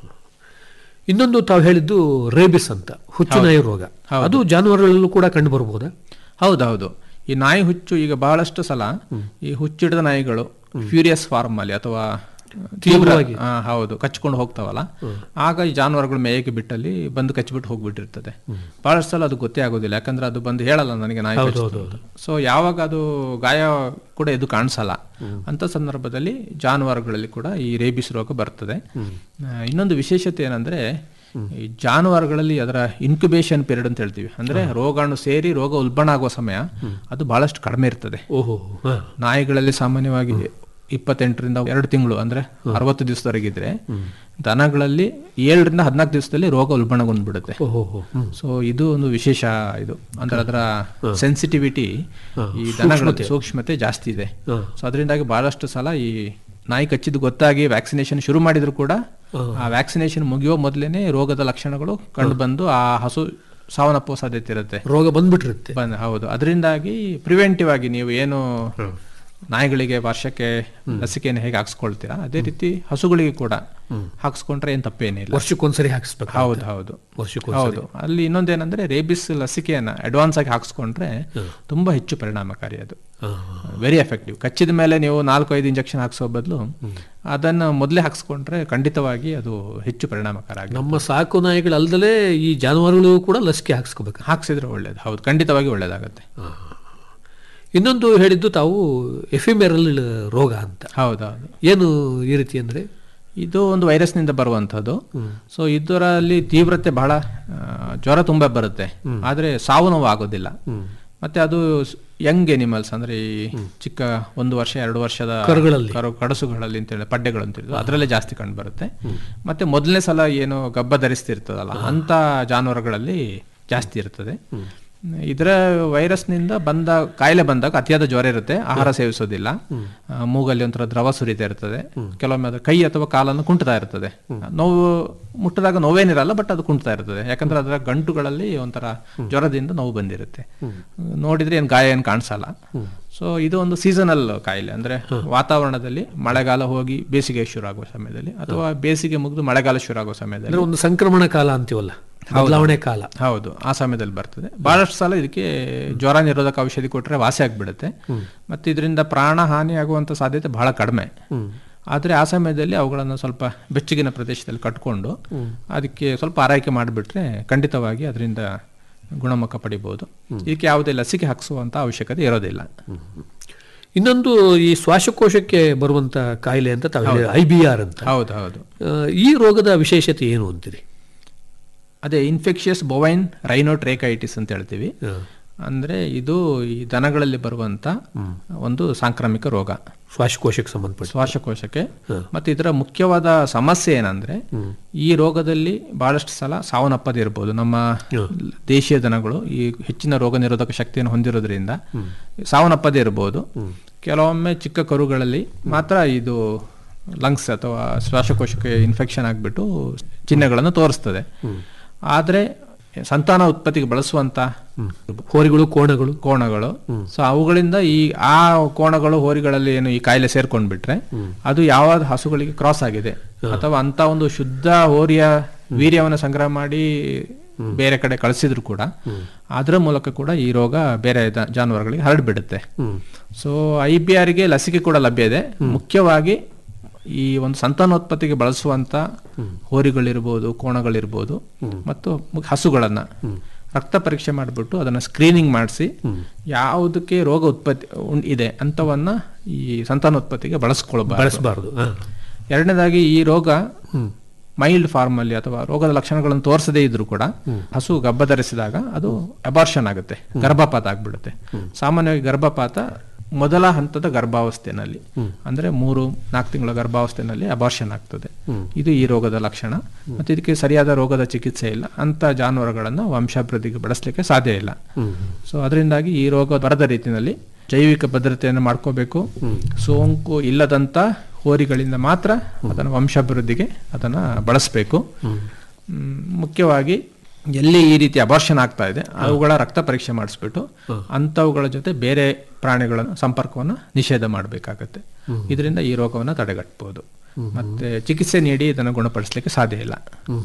ಇನ್ನೊಂದು ತಾವು ಹೇಳಿದ್ದು ರೇಬಿಸ್ ಅಂತ ಹುಚ್ಚು ನಾಯಿ ರೋಗ ಅದು ಜಾನುವಾರುಗಳಲ್ಲೂ ಕೂಡ ಕಂಡು ಬರಬಹುದಾ ಹೌದೌದು ಈ ನಾಯಿ ಹುಚ್ಚು ಈಗ ಬಹಳಷ್ಟು ಸಲ ಈ ಹುಚ್ಚಿಡಿದ ನಾಯಿಗಳು ಫ್ಯೂರಿಯಸ್ ಫಾರ್ಮ್ ಅಲ್ಲಿ ಅಥವಾ ತೀವ್ರವಾಗಿ. ಆ, ಹೌದು ಕಚ್ಕೊಂಡು ಹೋಗ್ತಾವಲ್ಲ ಆಗ ಈ ಜಾನುವಾರುಗಳು ಮೇಯಕ್ಕೆ ಬಿಟ್ಟಲ್ಲಿ ಬಂದು ಕಚ್ಚಿಬಿಟ್ಟು ಹೋಗ್ಬಿಟ್ಟಿರ್ತದೆ ಬಹಳಷ್ಟು ಸಲ ಅದು ಗೊತ್ತೇ ಆಗೋದಿಲ್ಲ ಯಾಕಂದ್ರೆ ಅದು ಬಂದು ಹೇಳಲ್ಲ ನನಗೆ ನಾಯಿ ಸೊ ಯಾವಾಗ ಅದು ಗಾಯ ಕೂಡ ಇದು ಕಾಣಿಸಲ್ಲ ಅಂತ ಸಂದರ್ಭದಲ್ಲಿ ಜಾನುವಾರುಗಳಲ್ಲಿ ಕೂಡ ಈ ರೇಬಿಸ್ ರೋಗ ಬರ್ತದೆ ಆ, ಇನ್ನೊಂದು ವಿಶೇಷತೆ ಏನಂದ್ರೆ ಈ ಜಾನುವಾರುಗಳಲ್ಲಿ ಅದರ ಇನ್ಕ್ಯುಬೇಷನ್ ಪೀರಿಯಡ್ ಅಂತ ಹೇಳ್ತೀವಿ ಅಂದ್ರೆ ರೋಗಾಣು ಸೇರಿ ರೋಗ ಉಲ್ಬಣ ಆಗುವ ಸಮಯ ಅದು ಬಹಳಷ್ಟು ಕಡಿಮೆ ಇರ್ತದೆ ಓಹೋ ಹ. ನಾಯಿಗಳಲ್ಲಿ ಸಾಮಾನ್ಯವಾಗಿ ಇಪ್ಪತ್ತೆಂಟರಿಂದ ಎರಡು ತಿಂಗಳು ಅಂದ್ರೆ ಅರವತ್ತು ದಿವಸದವರೆಗಿದ್ರೆ ದನಗಳಲ್ಲಿ ಏಳರಿಂದ ಹದಿನಾಲ್ಕು ದಿವಸದಲ್ಲಿ ರೋಗ ಉಲ್ಬಣಗೊಂಡ್ಬಿಡುತ್ತೆ ಓಹೋ ಹೋ. ಹ್ಮ್. ಸೊ ಇದು ಒಂದು ವಿಶೇಷ ಇದು ಅಂದ್ರೆ ಅದರ ಸೆನ್ಸಿಟಿವಿಟಿ ಈ ದನಗಳ ಸೂಕ್ಷ್ಮತೆ ಜಾಸ್ತಿ ಇದೆ ಸೊ ಅದರಿಂದಾಗಿ ಬಹಳಷ್ಟು ಸಲ ಈ ನಾಯಿ ಕಚ್ಚಿದ್ದು ಗೊತ್ತಾಗಿ ವ್ಯಾಕ್ಸಿನೇಷನ್ ಶುರು ಮಾಡಿದ್ರು ಕೂಡ ಆ ವ್ಯಾಕ್ಸಿನೇಷನ್ ಮುಗಿಯೋ ಮೊದಲೇನೆ ರೋಗದ ಲಕ್ಷಣಗಳು ಕಂಡು ಬಂದು ಆ ಹಸು ಸಾವನ್ನಪ್ಪುವ ಸಾಧ್ಯತೆ ಇರುತ್ತೆ ರೋಗ ಬಂದ್ಬಿಟ್ಟಿರುತ್ತೆ ಬಂದ್ ಹೌದು ಅದರಿಂದಾಗಿ ಪ್ರಿವೆಂಟಿವ್ ಆಗಿ ನೀವು ಏನು ನಾಯಿಗಳಿಗೆ ವರ್ಷಕ್ಕೆ ಲಸಿಕೆಯನ್ನು ಹೇಗೆ ಹಾಕ್ಸ್ಕೊಳ್ತೀರಾ ಅದೇ ರೀತಿ ಹಸುಗಳಿಗೆ ಕೂಡ ಹಾಕ್ಸ್ಕೊಂಡ್ರೆ ಏನ್ ತಪ್ಪೇನಿಲ್ಲ ವರ್ಷಕ್ಕೊಂದ್ಸರಿ ಹಾಕಿಸ್ಬೇಕು ಹೌದು ಹೌದು ವರ್ಷಕ್ಕೊಂದ್ಸರಿ ಹೌದು ಅಲ್ಲಿ ಇನ್ನೊಂದೇನಂದ್ರೆ ರೇಬಿಸ್ ಲಸಿಕೆಯನ್ನ ಅಡ್ವಾನ್ಸ್ ಆಗಿ ಹಾಕ್ಸ್ಕೊಂಡ್ರೆ ತುಂಬಾ ಹೆಚ್ಚು ಪರಿಣಾಮಕಾರಿ ಅದು ವೆರಿ ಎಫೆಕ್ಟಿವ್ ಕಚ್ಚಿದ ಮೇಲೆ ನೀವು ನಾಲ್ಕು ಐದು ಇಂಜೆಕ್ಷನ್ ಹಾಕ್ಸೋ ಬದಲು ಅದನ್ನ ಮೊದಲೇ ಹಾಕ್ಸ್ಕೊಂಡ್ರೆ ಖಂಡಿತವಾಗಿ ಅದು ಹೆಚ್ಚು ಪರಿಣಾಮಕಾರಿ ಆಗಿ ನಮ್ಮ ಸಾಕು ನಾಯಿಗಳಲ್ದಲೇ ಈ ಜಾನುವಾರುಗಳು ಕೂಡ ಲಸಿಕೆ ಹಾಕ್ಸ್ಕೋಬೇಕು ಹಾಕ್ಸಿದ್ರೆ ಒಳ್ಳೇದು ಹೌದು ಖಂಡಿತವಾಗಿ ಒಳ್ಳೇದಾಗತ್ತೆ ಇನ್ನೊಂದು ಹೇಳಿದ್ದು ತಾವು ಎಫಿಮೆರಲ್ ರೋಗ ಅಂತ ಹೌದೌದು ಏನು ಈ ರೀತಿ ಅಂದ್ರೆ ಇದು ಒಂದು ವೈರಸ್ನಿಂದ ಬರುವಂಥದ್ದು ಸೊ ಇದರಲ್ಲಿ ತೀವ್ರತೆ ಬಹಳ ಆ, ಜ್ವರ ತುಂಬಾ ಬರುತ್ತೆ ಆದ್ರೆ ಸಾವು ನೋವು ಆಗೋದಿಲ್ಲ ಮತ್ತೆ ಅದು ಯಂಗ್ ಎನಿಮಲ್ಸ್ ಅಂದ್ರೆ ಈ ಚಿಕ್ಕ ಒಂದು ವರ್ಷ ಎರಡು ವರ್ಷದ ಕರುಗಳಲ್ಲಿ. ಕರು ಕಡಸುಗಳಲ್ಲಿ ಅಂತ ಹೇಳಿ ಪಡ್ಡೆಗಳು ಅಂತ ಹೇಳಿದ್ರು ಅದರಲ್ಲೇ ಜಾಸ್ತಿ ಕಂಡು ಬರುತ್ತೆ ಮತ್ತೆ ಮೊದಲನೇ ಸಲ ಏನು ಗಬ್ಬ ಧರಿಸ್ತಿರ್ತದಲ್ಲ ಅಂತ ಜಾನುವಾರುಗಳಲ್ಲಿ ಜಾಸ್ತಿ ಇರ್ತದೆ ಇದರ ವೈರಸ್ನಿಂದ ಬಂದ ಕಾಯಿಲೆ ಬಂದಾಗ ಅತಿಯಾದ ಜ್ವರ ಇರುತ್ತೆ ಆಹಾರ ಸೇವಿಸೋದಿಲ್ಲ ಆ, ಮೂಗಲ್ಲಿ ಒಂಥರ ದ್ರವ ಸುರಿತಾ ಇರ್ತದೆ ಕೆಲವೊಮ್ಮೆ ಅದು ಕೈ ಅಥವಾ ಕಾಲನ್ನು ಕುಂಟ್ತಾ ಇರ್ತದೆ ನೋವು ಮುಟ್ಟಿದಾಗ ನೋವೇನಿರಲ್ಲ ಬಟ್ ಅದು ಕುಂಟ್ತಾ ಇರ್ತದೆ ಯಾಕಂದ್ರೆ ಅದರ ಗಂಟುಗಳಲ್ಲಿ ಒಂಥರ ಜ್ವರದಿಂದ ನೋವು ಬಂದಿರುತ್ತೆ ನೋಡಿದ್ರೆ ಏನು ಗಾಯ ಏನು ಕಾಣಿಸಲ್ಲ ಸೊ ಇದು ಒಂದು ಸೀಸನಲ್ ಕಾಯಿಲೆ ಅಂದ್ರೆ ವಾತಾವರಣದಲ್ಲಿ ಮಳೆಗಾಲ ಹೋಗಿ ಬೇಸಿಗೆ ಶುರು ಆಗುವ ಸಮಯದಲ್ಲಿ ಅಥವಾ ಬೇಸಿಗೆ ಮುಗಿದು ಮಳೆಗಾಲ ಶುರು ಆಗುವ ಸಮಯದಲ್ಲಿ ಅಂದ್ರೆ ಒಂದು ಸಂಕ್ರಮಣ ಕಾಲ ಅಂತೀವಲ್ಲ ಬದಲಾವಣೆ ಕಾಲ ಹೌದು ಆ ಸಮಯದಲ್ಲಿ ಬರ್ತದೆ ಬಹಳಷ್ಟು ಸಲ ಇದಕ್ಕೆ ಜ್ವರ ನಿರೋಧಕ ಔಷಧಿ ಕೊಟ್ಟರೆ ವಾಸಿ ಆಗ್ಬಿಡುತ್ತೆ ಮತ್ತೆ ಇದರಿಂದ ಪ್ರಾಣ ಹಾನಿ ಆಗುವಂತ ಸಾಧ್ಯತೆ ಬಹಳ ಕಡಿಮೆ ಆದ್ರೆ ಆ ಸಮಯದಲ್ಲಿ ಅವುಗಳನ್ನು ಸ್ವಲ್ಪ ಬೆಚ್ಚಗಿನ ಪ್ರದೇಶದಲ್ಲಿ ಕಟ್ಕೊಂಡು ಅದಕ್ಕೆ ಸ್ವಲ್ಪ ಆರೈಕೆ ಮಾಡಿಬಿಟ್ರೆ ಖಂಡಿತವಾಗಿ ಅದರಿಂದ ಗುಣಮುಖ ಪಡಿಬಹುದು ಇದಕ್ಕೆ ಯಾವುದೇ ಲಸಿಕೆ ಹಾಕಿಸುವಂತ ಅವಶ್ಯಕತೆ ಇರೋದಿಲ್ಲ ಇನ್ನೊಂದು ಈ ಶ್ವಾಸಕೋಶಕ್ಕೆ ಬರುವಂತ ಕಾಯಿಲೆ ಅಂತ ತಾವು ಐ ಬಿ ಆರ್ ಅಂತ ಹೌದು ಹೌದು ಆ, ಈ ರೋಗದ ವಿಶೇಷತೆ ಏನು ಅಂತೀರಿ ಅದೇ ಇನ್ಫೆಕ್ಷಿಯಸ್ ಬೊವೈನ್ ರೈನೋಟ್ರೇಕೈಟಿಸ್ ಅಂತ ಹೇಳ್ತೀವಿ ಅಂದ್ರೆ ಇದು ಈ ದನಗಳಲ್ಲಿ ಬರುವಂತ ಒಂದು ಸಾಂಕ್ರಾಮಿಕ ರೋಗ ಶ್ವಾಸಕೋಶಕ್ಕೆ ಸಂಬಂಧಪಟ್ಟ ಶ್ವಾಸಕೋಶಕ್ಕೆ ಮತ್ತೆ ಇದರ ಮುಖ್ಯವಾದ ಸಮಸ್ಯೆ ಏನಂದ್ರೆ ಈ ರೋಗದಲ್ಲಿ ಬಹಳಷ್ಟು ಸಲ ಸಾವನ್ನಪ್ಪದೇ ಇರ್ಬೋದು ನಮ್ಮ ದೇಶೀಯ ದನಗಳು ಈ ಹೆಚ್ಚಿನ ರೋಗ ನಿರೋಧಕ ಶಕ್ತಿಯನ್ನು ಹೊಂದಿರೋದ್ರಿಂದ ಸಾವನ್ನಪ್ಪದೇ ಇರಬಹುದು ಕೆಲವೊಮ್ಮೆ ಚಿಕ್ಕ ಕರುಗಳಲ್ಲಿ ಮಾತ್ರ ಇದು ಲಂಗ್ಸ್ ಅಥವಾ ಶ್ವಾಸಕೋಶಕ್ಕೆ ಇನ್ಫೆಕ್ಷನ್ ಆಗಿಬಿಟ್ಟು ಚಿಹ್ನೆಗಳನ್ನು ತೋರಿಸ್ತದೆ ಆದರೆ ಸಂತಾನ ಉತ್ಪತ್ತಿಗೆ ಬಳಸುವಂತ ಹೋರಿಗಳು ಕೋಣಗಳು ಕೋಣಗಳು ಸೊ ಅವುಗಳಿಂದ ಈ ಆ ಕೋಣಗಳು ಹೋರಿಗಳಲ್ಲಿ ಏನು ಈ ಕಾಯಿಲೆ ಸೇರ್ಕೊಂಡ್ಬಿಟ್ರೆ ಅದು ಯಾವ ಹಸುಗಳಿಗೆ ಕ್ರಾಸ್ ಆಗಿದೆ ಅಥವಾ ಅಂತ ಒಂದು ಶುದ್ಧ ಹೋರಿಯ ವೀರ್ಯವನ್ನು ಸಂಗ್ರಹ ಮಾಡಿ ಬೇರೆ ಕಡೆ ಕಳಿಸಿದ್ರು ಕೂಡ ಅದರ ಮೂಲಕ ಕೂಡ ಈ ರೋಗ ಬೇರೆ ದ- ಜಾನುವಾರುಗಳಿಗೆ ಹರಡ್ಬಿಡುತ್ತೆ ಸೊ ಐ ಬಿ ಆರ್ಗೆ ಲಸಿಕೆ ಕೂಡ ಲಭ್ಯ ಇದೆ ಮುಖ್ಯವಾಗಿ ಈ ಒಂದು ಸಂತಾನೋತ್ಪತ್ತಿಗೆ ಬಳಸುವಂತ ಹೋರಿಗಳಿರ್ಬೋದು ಕೋಣಗಳಿರ್ಬೋದು ಮತ್ತು ಮು- ಹಸುಗಳನ್ನ ರಕ್ತ ಪರೀಕ್ಷೆ ಮಾಡಿಬಿಟ್ಟು ಅದನ್ನ ಸ್ಕ್ರೀನಿಂಗ್ ಮಾಡಿಸಿ ಯಾವುದಕ್ಕೆ ರೋಗ ಉತ್ಪತ್ತಿ ಉಂ- ಇದೆ ಅಂತವನ್ನ ಈ ಸಂತಾನೋತ್ಪತ್ತಿಗೆ ಬಳಸ್ಕೊಳ್ಬಾರ್ದು ಬಳಸಬಾರದು ಎರಡನೇದಾಗಿ ಈ ರೋಗ ಮೈಲ್ಡ್ ಫಾರ್ಮ್ ಅಲ್ಲಿ ಅಥವಾ ರೋಗದ ಲಕ್ಷಣಗಳನ್ನು ತೋರಿಸದೇ ಇದ್ರೂ ಕೂಡ ಹಸು ಗರ್ಭ ಧರಿಸಿದಾಗ ಅದು ಅಬಾರ್ಷನ್ ಆಗುತ್ತೆ ಗರ್ಭಪಾತ ಆಗ್ಬಿಡುತ್ತೆ ಸಾಮಾನ್ಯವಾಗಿ ಗರ್ಭಪಾತ ಮೊದಲ ಹಂತದ ಗರ್ಭಾವಸ್ಥೆನಲ್ಲಿ ಅಂದ್ರೆ ಮೂರು ನಾಲ್ಕು ತಿಂಗಳ ಗರ್ಭಾವಸ್ಥೆನಲ್ಲಿ ಅಬಾರ್ಷನ್ ಆಗ್ತದೆ ಇದು ಈ ರೋಗದ ಲಕ್ಷಣ ಮತ್ತೆ ಇದಕ್ಕೆ ಸರಿಯಾದ ರೋಗದ ಚಿಕಿತ್ಸೆ ಇಲ್ಲ ಅಂತ ಜಾನುವಾರುಗಳನ್ನ ವಂಶಾಭಿವೃದ್ಧಿಗೆ ಬಳಸಲಿಕ್ಕೆ ಸಾಧ್ಯ ಇಲ್ಲ ಸೊ ಅದರಿಂದಾಗಿ ಈ ರೋಗ ಬರದ ರೀತಿಯಲ್ಲಿ ಜೈವಿಕ ಭದ್ರತೆಯನ್ನು ಮಾಡ್ಕೋಬೇಕು ಸೋಂಕು ಇಲ್ಲದಂತ ಹೋರಿಗಳಿಂದ ಮಾತ್ರ ಅದನ್ನು ವಂಶಾಭಿವೃದ್ಧಿಗೆ ಅದನ್ನ ಬಳಸಬೇಕು ಮುಖ್ಯವಾಗಿ ಎಲ್ಲಿ ಈ ರೀತಿ ಅಬಾರ್ಷನ್ ಆಗ್ತಾ ಇದೆ ಅವುಗಳ ರಕ್ತ ಪರೀಕ್ಷೆ ಮಾಡಿಸ್ಬಿಟ್ಟು ಅಂಥವುಗಳ ಜೊತೆ ಬೇರೆ ಪ್ರಾಣಿಗಳ ಸಂಪರ್ಕವನ್ನು ನಿಷೇಧ ಮಾಡಬೇಕಾಗತ್ತೆ ಇದರಿಂದ ಈ ರೋಗವನ್ನು ತಡೆಗಟ್ಟಬಹುದು ಮತ್ತೆ ಚಿಕಿತ್ಸೆ ನೀಡಿ ಇದನ್ನು ಗುಣಪಡಿಸಲಿಕ್ಕೆ ಸಾಧ್ಯ ಇಲ್ಲ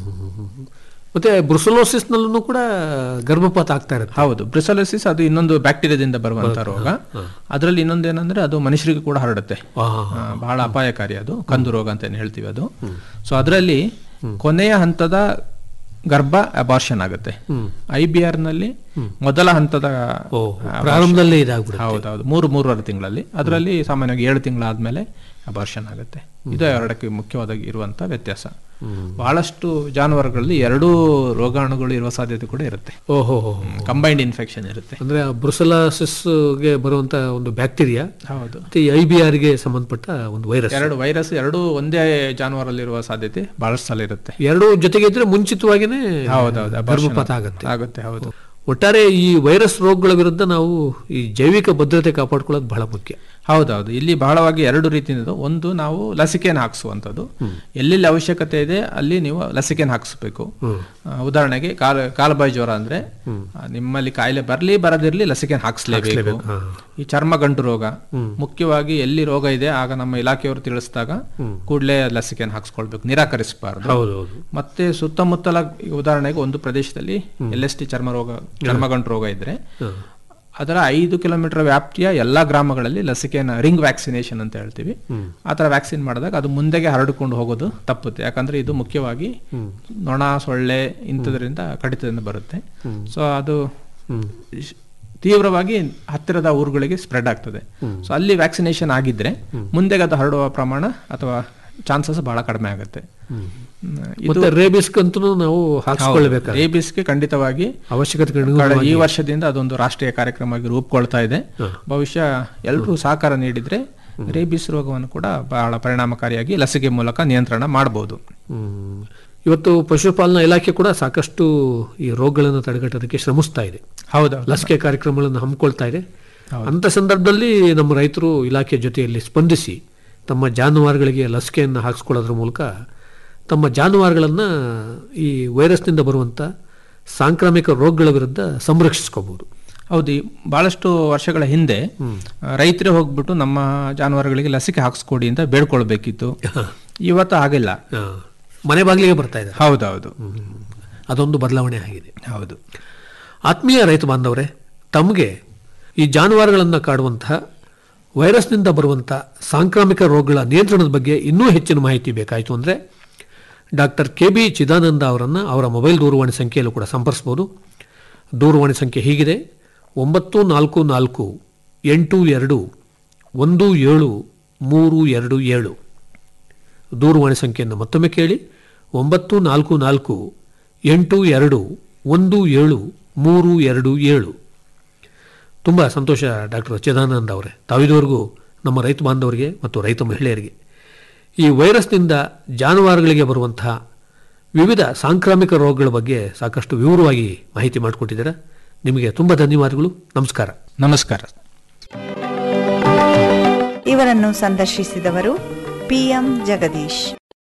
ಮತ್ತೆ ಬ್ರುಸಲೋಸಿಸ್ ನಲ್ಲೂ ಕೂಡ ಗರ್ಭಪಾತ ಆಗ್ತಾ ಇರುತ್ತೆ ಹೌದು ಬ್ರಿಸಲೋಸಿಸ್ ಅದು ಇನ್ನೊಂದು ಬ್ಯಾಕ್ಟೀರಿಯಾದಿಂದ ಬರುವಂತ ರೋಗ ಅದರಲ್ಲಿ ಇನ್ನೊಂದೇನಂದ್ರೆ ಅದು ಮನುಷ್ಯರಿಗೂ ಕೂಡ ಹರಡುತ್ತೆ ಆ, ಬಹಳ ಅಪಾಯಕಾರಿ ಅದು ಕಂದು ರೋಗ ಅಂತ ಏನ್ ಹೇಳ್ತೀವಿ ಅದು ಸೊ ಅದರಲ್ಲಿ ಕೊನೆಯ ಹಂತದ ಗರ್ಭ ಅಬಾರ್ಷನ್ ಆಗುತ್ತೆ ಐ ಬಿ ಆರ್ ನಲ್ಲಿ ಮೊದಲ ಹಂತದ abortion. ಪ್ರಾರಂಭದಲ್ಲೇ ಇದಾಗ್ಬಿಡುತ್ತೆ ಹೌದೌದು ಮೂರು ಮೂರುವರೆ ತಿಂಗಳಲ್ಲಿ ಅದರಲ್ಲಿ ಸಾಮಾನ್ಯವಾಗಿ ಏಳು ತಿಂಗಳಾದ್ಮೇಲೆ ಅಬಾರ್ಷನ್ ಆಗುತ್ತೆ ಇದು ಎರಡಕ್ಕೆ ಮುಖ್ಯವಾದ ಇರುವಂತ ವ್ಯತ್ಯಾಸ ಬಹಳಷ್ಟು ಜಾನುವಾರುಗಳಲ್ಲಿ ಎರಡೂ ರೋಗಾಣುಗಳು ಇರುವ ಸಾಧ್ಯತೆ ಕೂಡ ಇರುತ್ತೆ ಓಹೋ ಕಂಬೈನ್ಡ್ ಇನ್ಫೆಕ್ಷನ್ ಇರುತ್ತೆ ಅಂದ್ರೆ ಬ್ರುಸಲಾಸಿಸ್ಗೆ ಬರುವಂತ ಒಂದು ಬ್ಯಾಕ್ಟೀರಿಯಾ ಹೌದು ಮತ್ತೆ ಐ ಬಿ ಆರ್ಗೆ ಸಂಬಂಧಪಟ್ಟ ಒಂದು ವೈರಸ್ ಎರಡು ವೈರಸ್ ಎರಡು ಒಂದೇ ಜಾನುವಾರಲ್ಲಿರುವ ಸಾಧ್ಯತೆ ಬಹಳಷ್ಟು ಸಲ ಇರುತ್ತೆ ಎರಡು ಜೊತೆಗೆ ಇದ್ರೆ ಮುಂಚಿತವಾಗಿನೇ ಹೌದೌದು ಗರ್ಭಪಾತ ಆಗುತ್ತೆ ಆಗುತ್ತೆ ಹೌದು ಒಟ್ಟಾರೆ ಈ ವೈರಸ್ ರೋಗಗಳ ವಿರುದ್ಧ ನಾವು ಈ ಜೈವಿಕ ಭದ್ರತೆ ಕಾಪಾಡ್ಕೊಳ್ಳೋದು ಬಹಳ ಮುಖ್ಯ ಹೌದೌದು ಇಲ್ಲಿ ಬಹಳವಾಗಿ ಎರಡು ರೀತಿಯಿಂದ ಒಂದು ನಾವು ಲಸಿಕೆಯನ್ನು ಹಾಕಿಸುವಂಥದ್ದು ಎಲ್ಲೆಲ್ಲಿ ಅವಶ್ಯಕತೆ ಇದೆ ಅಲ್ಲಿ ನೀವು ಲಸಿಕೆಯನ್ನು ಹಾಕಿಸ್ಬೇಕು ಆ, ಉದಾಹರಣೆಗೆ ಕಾಲ ಕಾಲುಬಾಯಿ ಜ್ವರ ಅಂದ್ರೆ ಆ, ನಿಮ್ಮಲ್ಲಿ ಕಾಯಿಲೆ ಬರ್ಲಿ ಬರದಿರ್ಲಿ ಲಸಿಕೆಯನ್ನು ಹಾಕಿಸ್ಲೇಬೇಕು ಈ ಚರ್ಮ ಗಂಟು ರೋಗ ಮುಖ್ಯವಾಗಿ ಎಲ್ಲಿ ರೋಗ ಇದೆ ಆಗ ನಮ್ಮ ಇಲಾಖೆಯವರು ತಿಳಿಸಿದಾಗ ಕೂಡಲೇ ಲಸಿಕೆಯನ್ನು ಹಾಕಿಸ್ಕೊಳ್ಬೇಕು ನಿರಾಕರಿಸಬಾರದು ಹೌದೌದು ಮತ್ತೆ ಸುತ್ತಮುತ್ತಲ ಈಗ ಉದಾಹರಣೆಗೆ ಒಂದು ಪ್ರದೇಶದಲ್ಲಿ ಎಲ್ ಎಸ್ ಟಿ ಚರ್ಮ ರೋಗ ಚರ್ಮಗಂಟು ರೋಗ ಇದ್ರೆ ಅದರ ಐದು ಕಿಲೋಮೀಟರ್ ವ್ಯಾಪ್ತಿಯ ಎಲ್ಲಾ ಗ್ರಾಮಗಳಲ್ಲಿ ಲಸಿಕೆಯನ್ನು ರಿಂಗ್ ವ್ಯಾಕ್ಸಿನೇಷನ್ ಅಂತ ಹೇಳ್ತೀವಿ ಆ ಥರ ವ್ಯಾಕ್ಸಿನ್ ಮಾಡಿದಾಗ ಅದು ಮುಂದೆಗೆ ಹರಡಿಕೊಂಡು ಹೋಗೋದು ತಪ್ಪುತ್ತೆ ಯಾಕಂದ್ರೆ ಇದು ಮುಖ್ಯವಾಗಿ ನೊಣ ಸೊಳ್ಳೆ ಇಂಥದ್ರಿಂದ ಕಡಿತದಿಂದ ಬರುತ್ತೆ ಸೊ ಅದು ಶ್- ತೀವ್ರವಾಗಿ ಹತ್ತಿರದ ಊರುಗಳಿಗೆ ಸ್ಪ್ರೆಡ್ ಆಗ್ತದೆ ಸೊ ಅಲ್ಲಿ ವ್ಯಾಕ್ಸಿನೇಷನ್ ಆಗಿದ್ರೆ ಮುಂದೆಗೆ ಅದು ಹರಡುವ ಪ್ರಮಾಣ ಅಥವಾ ಚಾನ್ಸಸ್ ಬಹಳ ಕಡಿಮೆ ಆಗುತ್ತೆ ಹ್ಮ್. ಇದು ಮತ್ತೆ ರೇಬಿಸ್ಕಂತೂ ನಾವು ಹಾಕ್ಸ್ಕೊಳ್ಬೇಕು ರೇಬಿಸ್ಗೆ ಖಂಡಿತವಾಗಿ ಅವಶ್ಯಕತೆ ಕಳೆ- ಈ ವರ್ಷದಿಂದ ಅದೊಂದು ರಾಷ್ಟ್ರೀಯ ಕಾರ್ಯಕ್ರಮವಾಗಿ ರೂಪುಗೊಳ್ತಾ ಇದೆ ಬಹುಶಃ ಎಲ್ಲರೂ ಸಹಕಾರ ನೀಡಿದ್ರೆ ರೇಬಿಸ್ ರೋಗವನ್ನು ಕೂಡ ಬಹಳ ಪರಿಣಾಮಕಾರಿಯಾಗಿ ಲಸಿಕೆ ಮೂಲಕ ನಿಯಂತ್ರಣ ಮಾಡಬಹುದು ಹ್ಮ್. ಇವತ್ತು ಪಶುಪಾಲನಾ ಇಲಾಖೆ ಕೂಡ ಸಾಕಷ್ಟು ಈ ರೋಗಗಳನ್ನು ತಡೆಗಟ್ಟೋದಕ್ಕೆ ಶ್ರಮಿಸ್ತಾ ಇದೆ ಹೌದು ಲಸಿಕೆ ಕಾರ್ಯಕ್ರಮಗಳನ್ನು ಹಮ್ಮಿಕೊಳ್ತಾ ಇದೆ ಅಂಥ ಸಂದರ್ಭದಲ್ಲಿ ನಮ್ಮ ರೈತರು ಇಲಾಖೆ ಜೊತೆಯಲ್ಲಿ ಸ್ಪಂದಿಸಿ ತಮ್ಮ ಜಾನುವಾರುಗಳಿಗೆ ಲಸಿಕೆಯನ್ನು ಹಾಕಿಸ್ಕೊಳ್ಳೋದ್ರ ಮೂಲಕ ತಮ್ಮ ಜಾನುವಾರುಗಳನ್ನು ಈ ವೈರಸ್ನಿಂದ ಬರುವಂಥ ಸಾಂಕ್ರಾಮಿಕ ರೋಗಗಳ ವಿರುದ್ಧ ಸಂರಕ್ಷಿಸ್ಕೋಬಹುದು ಹೌದು ಈ ಬಹಳಷ್ಟು ವರ್ಷಗಳ ಹಿಂದೆ ಆ, ರೈತರೇ ಹೋಗ್ಬಿಟ್ಟು ನಮ್ಮ ಜಾನುವಾರುಗಳಿಗೆ ಲಸಿಕೆ ಹಾಕ್ಸ್ಕೊಡಿ ಅಂತ ಬೇಡ್ಕೊಳ್ಬೇಕಿತ್ತು ಇವತ್ತು ಆಗಿಲ್ಲ ಮನೆ ಬಾಗಿಲಿಗೆ ಬರ್ತಾ ಇದೆ ಹೌದೌದು ಅದೊಂದು ಬದಲಾವಣೆ ಆಗಿದೆ ಹೌದು ಆತ್ಮೀಯ ರೈತ ಬಾಂಧವರೇ ತಮಗೆ ಈ ಜಾನುವಾರುಗಳನ್ನು ಕಾಡುವಂತಹ ವೈರಸ್ನಿಂದ ಬರುವಂಥ ಸಾಂಕ್ರಾಮಿಕ ರೋಗಗಳ ನಿಯಂತ್ರಣದ ಬಗ್ಗೆ ಇನ್ನೂ ಹೆಚ್ಚಿನ ಮಾಹಿತಿ ಬೇಕಾಯಿತು ಅಂದರೆ ಡಾಕ್ಟರ್ ಕೆ ಬಿ ಚಿದಾನಂದ ಅವರನ್ನು ಅವರ ಮೊಬೈಲ್ ದೂರವಾಣಿ ಸಂಖ್ಯೆಯಲ್ಲೂ ಕೂಡ ಸಂಪರ್ಸ್ಬೋದು ದೂರವಾಣಿ ಸಂಖ್ಯೆ ಹೀಗಿದೆ ಒಂಬತ್ತು ನಾಲ್ಕು ನಾಲ್ಕು ಎಂಟು ಎರಡು ಒಂದು ಏಳು ಮೂರು ಎರಡು ಏಳು ದೂರವಾಣಿ ಸಂಖ್ಯೆಯನ್ನು ಮತ್ತೊಮ್ಮೆ ಕೇಳಿ ಒಂಬತ್ತು ನಾಲ್ಕು ನಾಲ್ಕು ಎಂಟು ಎರಡು ಒಂದು ಏಳು ಮೂರು ಎರಡು ಏಳು ತುಂಬ ಸಂತೋಷ ಡಾಕ್ಟರ್ ಚಿದಾನಂದ ಅವರೇ ತಾವಿದುವರೆಗೂ ನಮ್ಮ ರೈತ ಬಾಂಧವರಿಗೆ ಮತ್ತು ರೈತ ಮಹಿಳೆಯರಿಗೆ ಈ ವೈರಸ್ನಿಂದ ಜಾನುವಾರುಗಳಿಗೆ ಬರುವಂತಹ ವಿವಿಧ ಸಾಂಕ್ರಾಮಿಕ ರೋಗಗಳ ಬಗ್ಗೆ ಸಾಕಷ್ಟು ವಿವರವಾಗಿ ಮಾಹಿತಿ ಮಾಡಿಕೊಟ್ಟಿದ್ದೀರಾ ನಿಮಗೆ ತುಂಬ ಧನ್ಯವಾದಗಳು ನಮಸ್ಕಾರ ನಮಸ್ಕಾರ ಇವರನ್ನು ಸಂದರ್ಶಿಸಿದವರು ಪಿಎಂ ಜಗದೀಶ್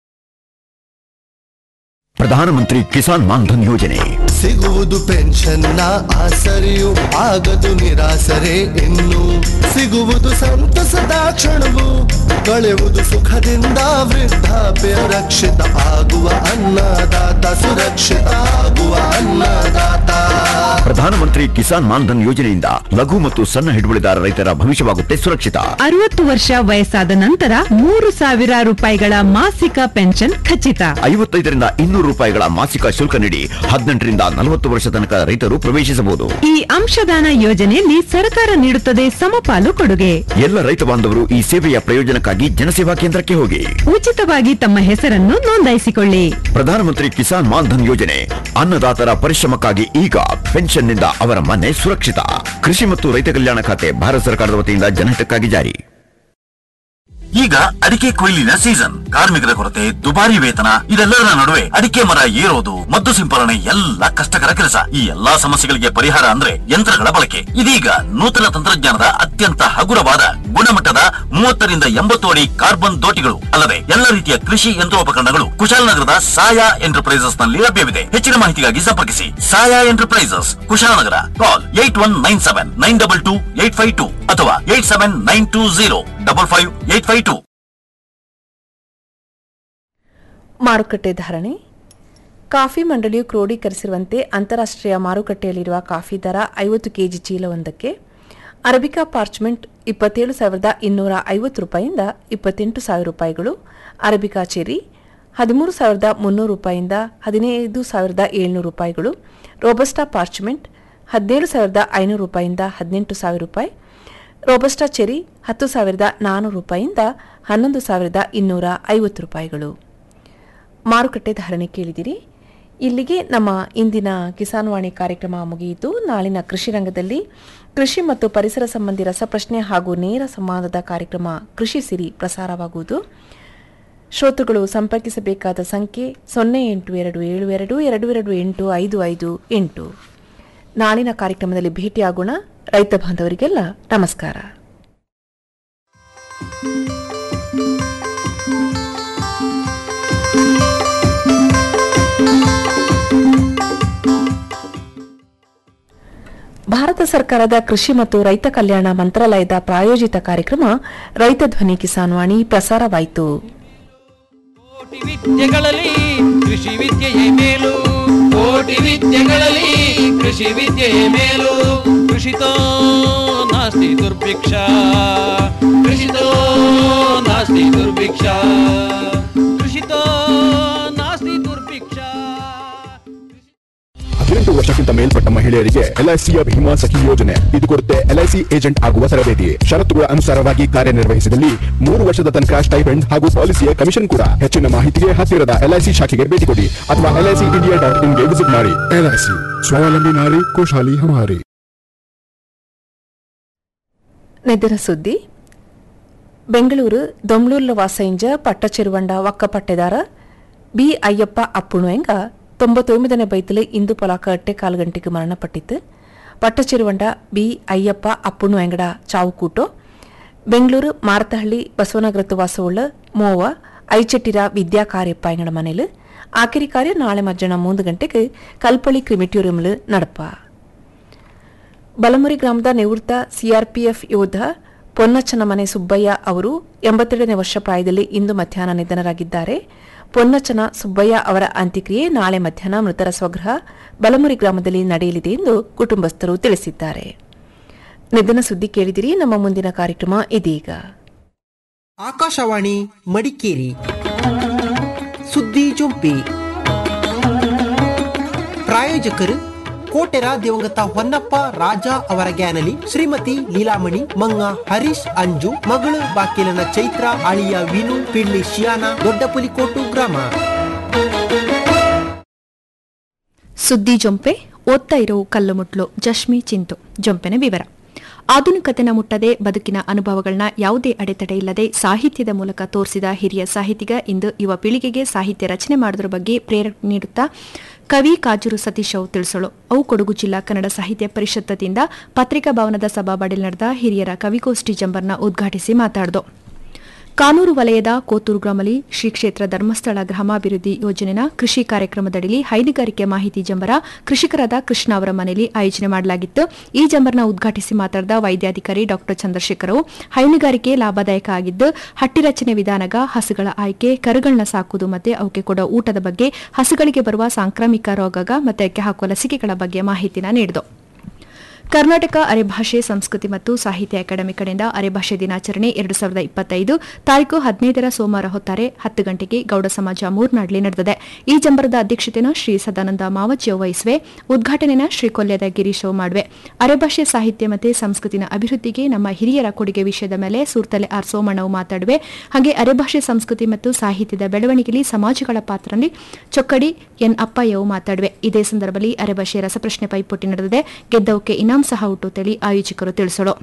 ಪ್ರಧಾನಮಂತ್ರಿ ಕಿಸಾನ್ ಮಾನ್ಧನ್ ಯೋಜನೆ ಸಿಗುವುದು ಪೆನ್ಷನ್ನ ಆಸರೆಯು ಆಗದು ನಿರಾಸರೆ ಇನ್ನು ಸಿಗುವುದು ಸಂತಸದ ಕ್ಷಣವು ಕಳೆಯುವುದು ಸುಖದಿಂದ ವೃದ್ಧಾಪ್ಯ ರಕ್ಷಿತ ಆಗುವ ಅನ್ನದಾತ ಸುರಕ್ಷಿತ ಆಗುವ ಅನ್ನದಾತ ಪ್ರಧಾನಮಂತ್ರಿ ಕಿಸಾನ್ ಮಾನ್ಧನ್ ಯೋಜನೆಯಿಂದ ಲಘು ಮತ್ತು ಸಣ್ಣ ಹಿಡುವಳಿದಾರ ರೈತರ ಭವಿಷ್ಯವಾಗುತ್ತೆ ಸುರಕ್ಷಿತ ಅರವತ್ತು ವರ್ಷ ವಯಸ್ಸಾದ ನಂತರ ಮೂರು ಸಾವಿರ ರೂಪಾಯಿಗಳ ಮಾಸಿಕ ಪೆನ್ಷನ್ ಖಚಿತ ಐವತ್ತೈದರಿಂದ ಇನ್ನೂರು ರೂಪಾಯಿಗಳ ಮಾಸಿಕ ಶುಲ್ಕ ನೀಡಿ ಹದಿನೆಂಟರಿಂದ ನಲವತ್ತು ವರ್ಷ ತನಕ ರೈತರು ಪ್ರವೇಶಿಸಬಹುದು ಈ ಅಂಶದಾನ ಯೋಜನೆಯಲ್ಲಿ ಸರ್ಕಾರ ನೀಡುತ್ತದೆ ಸಮಪಾಲು ಕೊಡುಗೆ ಎಲ್ಲ ರೈತ ಬಾಂಧವರು ಈ ಸೇವೆಯ ಪ್ರಯೋಜನಕ್ಕಾಗಿ ಜನಸೇವಾ ಕೇಂದ್ರಕ್ಕೆ ಹೋಗಿ ಉಚಿತವಾಗಿ ತಮ್ಮ ಹೆಸರನ್ನು ನೋಂದಾಯಿಸಿಕೊಳ್ಳಿ ಪ್ರಧಾನಮಂತ್ರಿ ಕಿಸಾನ್ ಮಾನ್ಧನ್ ಯೋಜನೆ ಅನ್ನದಾತರ ಪರಿಶ್ರಮಕ್ಕಾಗಿ ಈಗ ಪೆನ್ಷನ್ನಿಂದ ಅವರ ಮನೆ ಸುರಕ್ಷಿತ ಕೃಷಿ ಮತ್ತು ರೈತ ಕಲ್ಯಾಣ ಖಾತೆ ಭಾರತ ಸರ್ಕಾರದ ವತಿಯಿಂದ ಜನಹಿತಕ್ಕಾಗಿ ಜಾರಿ ಈಗ ಅಡಿಕೆ ಕೊಯ್ಲಿನ ಸೀಸನ್ ಕಾರ್ಮಿಕರ ಕೊರತೆ ದುಬಾರಿ ವೇತನ ಇದೆಲ್ಲದರ ನಡುವೆ ಅಡಿಕೆ ಮರ ಏರೋದು ಮದ್ದು ಸಿಂಪರಣೆ ಎಲ್ಲ ಕಷ್ಟಕರ ಕೆಲಸ ಈ ಎಲ್ಲಾ ಸಮಸ್ಯೆಗಳಿಗೆ ಪರಿಹಾರ ಅಂದ್ರೆ ಯಂತ್ರಗಳ ಬಳಕೆ ಇದೀಗ ನೂತನ ತಂತ್ರಜ್ಞಾನದ ಅತ್ಯಂತ ಹಗುರವಾದ ಗುಣಮಟ್ಟದ ಮೂವತ್ತರಿಂದ ಎಂಬತ್ತು ಅಡಿ ಕಾರ್ಬನ್ ದೋಟಿಗಳು ಅಲ್ಲದೆ ಎಲ್ಲ ರೀತಿಯ ಕೃಷಿ ಯಂತ್ರೋಪಕರಣಗಳು ಕುಶಾಲನಗರದ ಸಾಯಾ ಎಂಟರ್ಪ್ರೈಸಸ್ ನಲ್ಲಿ ಲಭ್ಯವಿದೆ ಹೆಚ್ಚಿನ ಮಾಹಿತಿಗಾಗಿ ಸಂಪರ್ಕಿಸಿ Saya enterprises Kushalnagar call eight one nine seven nine double two eight five two ಅಥವಾ eight seven nine two zero double five eight five two ಮಾರುಕಟ್ಟೆ ಧಾರಣೆ ಕಾಫಿ ಮಂಡಳಿಯು ಕ್ರೋಢೀಕರಿಸಿರುವಂತೆ ಅಂತಾರಾಷ್ಟ್ರೀಯ ಮಾರುಕಟ್ಟೆಯಲ್ಲಿರುವ ಕಾಫಿ ದರ ಐವತ್ತು ಕೆಜಿ ಚೀಲವೊಂದಕ್ಕೆ ಅರಬಿಕಾ ಪಾರ್ಚ್ಮೆಂಟ್ ಇಪ್ಪತ್ತೇಳು ಸಾವಿರದ ಇನ್ನೂರ ಐವತ್ತು ರೂಪಾಯಿಯಿಂದ ಇಪ್ಪತ್ತೆಂಟು ಸಾವಿರ ರೂಪಾಯಿಗಳು ಅರಬಿಕಾ ಚೆರಿ ಹದಿಮೂರು ಸಾವಿರದ ಮುನ್ನೂರು ರೂಪಾಯಿಯಿಂದ ಹದಿನೈದು ಸಾವಿರದ ಏಳ್ನೂರು ರೂಪಾಯಿಗಳು ರೋಬಸ್ಟಾ ಪಾರ್ಚ್ಮೆಂಟ್ ಹದಿನೇಳು ಸಾವಿರದ ಐನೂರು ರೂಪಾಯಿಯಿಂದ ಹದಿನೆಂಟು ಸಾವಿರ ರೂಪಾಯಿ ರೋಬಸ್ಟಾ ಚೆರಿ ಹತ್ತು ಸಾವಿರದ ನಾನ್ನೂರು ರೂಪಾಯಿಯಿಂದ ಹನ್ನೊಂದು ಸಾವಿರದ ಇನ್ನೂರ ಐವತ್ತು ರೂಪಾಯಿಗಳು ಮಾರುಕಟ್ಟೆ ಧಾರಣೆ ಕೇಳಿದಿರಿ ಇಲ್ಲಿಗೆ ನಮ್ಮ ಇಂದಿನ ಕಿಸಾನ್ ವಾಣಿ ಕಾರ್ಯಕ್ರಮ ಮುಗಿಯಿತು ನಾಳಿನ ಕೃಷಿ ರಂಗದಲ್ಲಿ ಕೃಷಿ ಮತ್ತು ಪರಿಸರ ಸಂಬಂಧಿ ರಸಪ್ರಶ್ನೆ ಹಾಗೂ ನೇರ ಸಂವಾದದ ಕಾರ್ಯಕ್ರಮ ಕೃಷಿ ಸಿರಿ ಪ್ರಸಾರವಾಗುವುದು ಶ್ರೋತೃಗಳು ಸಂಪರ್ಕಿಸಬೇಕಾದ ಸಂಖ್ಯೆ ಸೊನ್ನೆ ಎಂಟು ಎರಡು ಏಳು ಎರಡು ಎರಡು ಎರಡು ಎಂಟು ಐದು ಐದು ಎಂಟು ನಾಳಿನ ಕಾರ್ಯಕ್ರಮದಲ್ಲಿ ಭೇಟಿಯಾಗೋಣ ರೈತ ಬಾಂಧವರಿಗೆಲ್ಲ ನಮಸ್ಕಾರ ಭಾರತ ಸರ್ಕಾರದ ಕೃಷಿ ಮತ್ತು ರೈತ ಕಲ್ಯಾಣ ಮಂತ್ರಾಲಯದ ಪ್ರಾಯೋಜಿತ ಕಾರ್ಯಕ್ರಮ ರೈತ ಧ್ವನಿ ಕಿಸಾನ್ ವಾಣಿ ಪ್ರಸಾರವಾಯಿತು ವಿದ್ಯೆಗಳಲ್ಲಿ ಕೃಷಿ ವಿದ್ಯೆಯೇ ಮೇಲು ಕೋಟಿ ವಿದ್ಯೆಗಳಲ್ಲಿ ಕೃಷಿ ವಿದ್ಯೆಯೇ ಮೇಲು ಕೃಷಿತೋ ನಾಸ್ತಿ ದುರ್ಭಿಕ್ಷ ಕೃಷಿತೋ ನಾಸ್ತಿ ದುರ್ಭಿಕ್ಷ ಕೃಷಿತೋ ನಾಸ್ತಿ ದುರ್ಭಿಕ್ಷ ಹದಿನೆಂಟು ವರ್ಷಕ್ಕಿಂತ ಮೇಲ್ಪಟ್ಟ ಮಹಿಳೆಯರಿಗೆ ಎಲ್ಐಸಿಯ ಭೀಮಾ ಸಖಿ ಯೋಜನೆ ಇದು ಕೊಡುತ್ತೆ ಎಲ್ಐಸಿ ಏಜೆಂಟ್ ಆಗುವ ತರಬೇತಿ ಷರತ್ತುಗಳ ಅನುಸಾರವಾಗಿ ಕಾರ್ಯನಿರ್ವಹಿಸಿದಲ್ಲಿ ಮೂರು ವರ್ಷದ ತನಕ ಸ್ಟೈಪೆಂಡ್ ಹಾಗೂ ಪಾಲಿಸಿಯ ಕಮಿಷನ್ ಕೂಡ ಹೆಚ್ಚಿನ ಮಾಹಿತಿಗೆ ಹತ್ತಿರದ ಎಲ್ಐಸಿ ಶಾಖೆಗೆ ಭೇಟಿ ಕೊಡಿ ಅಥವಾ ಎಲ್ಐಸಿ ಇಂಡಿಯಾ ಡಾಟ್ ಇನ್ಗೆ ವಿಸಿಟ್ ಮಾಡಿ ಎಲ್ಐಸಿ ಸ್ವಾವಲಂಬಿ ನಾರಿ ಖುಷಾಲಿ ಹಮಾರಿ ನೆದರ ಸುದ್ದಿ ಬೆಂಗಳೂರು ದೊಮ್ಲೂರ್ಲ ವಾಸೈಂಜ ಪಟ್ಟಚೆರುವಂಡ ಒಕ್ಕ ಪಟ್ಟೆದಾರ ಬಿ ಅಯ್ಯಪ್ಪ ಅಪ್ಪುಣುವೆಂಗ ತೊಂಬತ್ತೊಂಬದನೇ ಬೈತಲು ಇಂದು ಪೊಲಾಕ ಅಟ್ಟೆ ಕಾಲು ಗಂಟೆಗೆ ಮರಣಪಟ್ಟಿತು ಪಟ್ಟಚಿರುವಂಡ ಬಿ ಅಯ್ಯಪ್ಪ ಅಪ್ಪುಣುವೆಂಗಡ ಚಾವು ಕೂಟೋ ಬೆಂಗಳೂರು ಮಾರತಹಳ್ಳಿ ಬಸವನಗರತ್ತು ವಾಸವುಳ್ಳ ಮೋವ ಐಚೆಟ್ಟಿರ ವಿದ್ಯಾ ಕಾರ್ಯಪ್ಪ ಎಂಗಡ ಮನೇಲು ಆಖರಿ ಕಾರ್ಯ ನಾಳೆ ಮಧ್ಯಾಹ್ನ ಮೂರು ಗಂಟೆಗೆ ಕಲ್ಪಳಿ ಕ್ರಿಮಿಟೋರಿಯಂಲು ನಡಪ ಬಲಮುರಿ ಗ್ರಾಮದ ನಿವೃತ್ತ ಸಿಆರ್ಪಿಎಫ್ ಯೋಧ ಪೊನ್ನಚ್ಚನ ಮನೆ ಸುಬ್ಬಯ್ಯ ಅವರು ಎಂಬತ್ತೆರಡನೇ ವರ್ಷ ಪ್ರಾಯದಲ್ಲಿ ಇಂದು ಮಧ್ಯಾಹ್ನ ನಿಧನರಾಗಿದ್ದಾರೆ ಪೊನ್ನಚ್ಚನ ಸುಬ್ಬಯ್ಯ ಅವರ ಅಂತ್ಯಕ್ರಿಯೆ ನಾಳೆ ಮಧ್ಯಾಹ್ನ ಮೃತರ ಸ್ವಗೃಹ ಬಲಮುರಿ ಗ್ರಾಮದಲ್ಲಿ ನಡೆಯಲಿದೆ ಎಂದು ಕುಟುಂಬಸ್ಥರು ತಿಳಿಸಿದ್ದಾರೆ ನಿಧನ ಸುದ್ದಿ ಕೇಳಿದಿರಿ ನಮ್ಮ ಮುಂದಿನ ಕಾರ್ಯಕ್ರಮ ಇದೀಗ ಆಕಾಶವಾಣಿ ಮಡಿಕೇರಿ ಸುದ್ದಿ ಜೊಂಪಿ ಪ್ರಾಯೋಜಕರು ಕೋಟೆರ ದಿವಂಗತ ಹೊನ್ನಪ್ಪ ರಾಜ ಅವರ ಗ್ಯಾನಲಿ ಶ್ರೀಮತಿ ಲೀಲಾಮಣಿ ಮಂಗ ಹರೀಶ್ ಅಂಜು ಮಗಳು ಬಾಕಿಲನ ಚೈತ್ರ ಅಳಿಯ ವಿನು ಪಿಳ್ಳಿ ಶಿಯಾನ ದೊಡ್ಡಪುಲಿಕೋಟು ಗ್ರಾಮ ಸುದ್ದಿ ಜೊಂಪೆ ಓದ್ತಾ ಇರೋ ಕಲ್ಲು ಮುಟ್ಲು ಜಶ್ಮಿ ಚಿಂತು ಜೊಂಪೆನ ವಿವರ ಆಧುನಿಕತೆನ ಮುಟ್ಟದೆ ಬದುಕಿನ ಅನುಭವಗಳನ್ನ ಯಾವುದೇ ಅಡೆತಡೆ ಇಲ್ಲದೆ ಸಾಹಿತ್ಯದ ಮೂಲಕ ತೋರಿಸಿದ ಹಿರಿಯ ಸಾಹಿತಿಗ ಇಂದು ಯುವ ಪೀಳಿಗೆಗೆ ಸಾಹಿತ್ಯ ರಚನೆ ಮಾಡೋದ್ರ ಬಗ್ಗೆ ಪ್ರೇರಣೆ ನೀಡುತ್ತಾ ಕವಿ ಕಾಜೂರು ಸತೀಶ್ ಅವು ತಿಳಿಸೋಳು ಅವು ಕೊಡಗು ಜಿಲ್ಲಾ ಕನ್ನಡ ಸಾಹಿತ್ಯ ಪರಿಷತ್ತದಿಂದ ಪತ್ರಿಕಾ ಭವನದ ಸಭಾಬಾಡಿಲ್ ನಡೆದ ಹಿರಿಯರ ಕವಿಗೋಷ್ಠಿ ಜಂಬರ್ನ ಉದ್ಘಾಟಿಸಿ ಮಾತಾಡಿದು ಕಾನೂರು ವಲಯದ ಕೋತೂರು ಗ್ರಾಮಲ್ಲಿ ಶ್ರೀ ಕ್ಷೇತ್ರ ಧರ್ಮಸ್ಥಳ ಗ್ರಾಮಾಭಿವೃದ್ಧಿ ಯೋಜನೆನ ಕೃಷಿ ಕಾರ್ಯಕ್ರಮದಡಿಯಲ್ಲಿ ಹೈನುಗಾರಿಕೆ ಮಾಹಿತಿ ಜಂಬರ ಕೃಷಿಕರಾದ ಕೃಷ್ಣ ಅವರ ಮನೆಯಲ್ಲಿ ಆಯೋಜನೆ ಮಾಡಲಾಗಿತ್ತು ಈ ಜಂಬರ್ನ ಉದ್ಘಾಟಿಸಿ ಮಾತನಾಡಿದ ವೈದ್ಯಾಧಿಕಾರಿ ಡಾ ಚಂದ್ರಶೇಖರ್ ಹೈನುಗಾರಿಕೆ ಲಾಭದಾಯಕ ಆಗಿದ್ದು ಹಟ್ಟಿ ರಚನೆ ವಿಧಾನಗ ಹಸುಗಳ ಆಯ್ಕೆ ಕರುಗಳನ್ನ ಸಾಕುವುದು ಮತ್ತೆ ಅವಕ್ಕೆ ಕೊಡೋ ಊಟದ ಬಗ್ಗೆ ಹಸುಗಳಿಗೆ ಬರುವ ಸಾಂಕ್ರಾಮಿಕ ರೋಗಗ ಮತ್ತೆ ಅವಕ್ಕೆ ಹಾಕುವ ಲಸಿಕೆಗಳ ಬಗ್ಗೆ ಮಾಹಿತಿನ ನೀಡಿತು ಕರ್ನಾಟಕ ಅರೆಭಾಷೆ ಸಂಸ್ಕೃತಿ ಮತ್ತು ಸಾಹಿತ್ಯ ಅಕಾಡೆಮಿ ಕಡೆಯಿಂದ ಅರೆಭಾಷೆ ದಿನಾಚರಣೆ ಎರಡು ಸಾವಿರದ ಇಪ್ಪತ್ತೈದು ತಾರೀಕು ಹದಿನೈದರ ಸೋಮವಾರ ಹೊತ್ತಾರೆ ಹತ್ತು ಗಂಟೆಗೆ ಗೌಡ ಸಮಾಜ ಮೂರ್ನಾಡ್ಲಿ ನಡೆದಿದೆ ಈ ಜಂಬರದ ಅಧ್ಯಕ್ಷತೆಯನ್ನು ಶ್ರೀ ಸದಾನಂದ ಮಾವಜ್ಜಿಯು ವಹಿಸುವೆ ಉದ್ಘಾಟನೆನ ಶ್ರೀ ಕೊಲ್ಯದ ಗಿರೀಶ್ ಮಾಡುವೆ ಅರೆಭಾಷೆ ಸಾಹಿತ್ಯ ಮತ್ತು ಸಂಸ್ಕೃತಿನ ಅಭಿವೃದ್ಧಿಗೆ ನಮ್ಮ ಹಿರಿಯರ ಕೊಡುಗೆ ವಿಷಯದ ಮೇಲೆ ಸೂರ್ತಲೆ ಆರ್ ಸೋಮಣ್ಣವು ಮಾತಾಡುವೆ ಹಾಗೆ ಅರೆಭಾಷೆ ಸಂಸ್ಕೃತಿ ಮತ್ತು ಸಾಹಿತ್ಯದ ಬೆಳವಣಿಗೆಯಲ್ಲಿ ಸಮಾಜಗಳ ಪಾತ್ರದಲ್ಲಿ ಚೊಕ್ಕಡಿ ಎನ್ ಅಪ್ಪಯ್ಯವು ಮಾತಾಡುವೆ ಇದೇ ಸಂದರ್ಭದಲ್ಲಿ ಅರೆಭಾಷೆ ರಸಪ್ರಶ್ನೆ ಪೈಪೋಟಿ ನಡೆದಿದೆ ಗೆದ್ದವಕ್ಕೆ ಇನಾಂ ಸಹ ಹುಟ್ಟುತ್ತೇಳಿ ಆಯೋಜಕರು ತಿಳಿಸಲು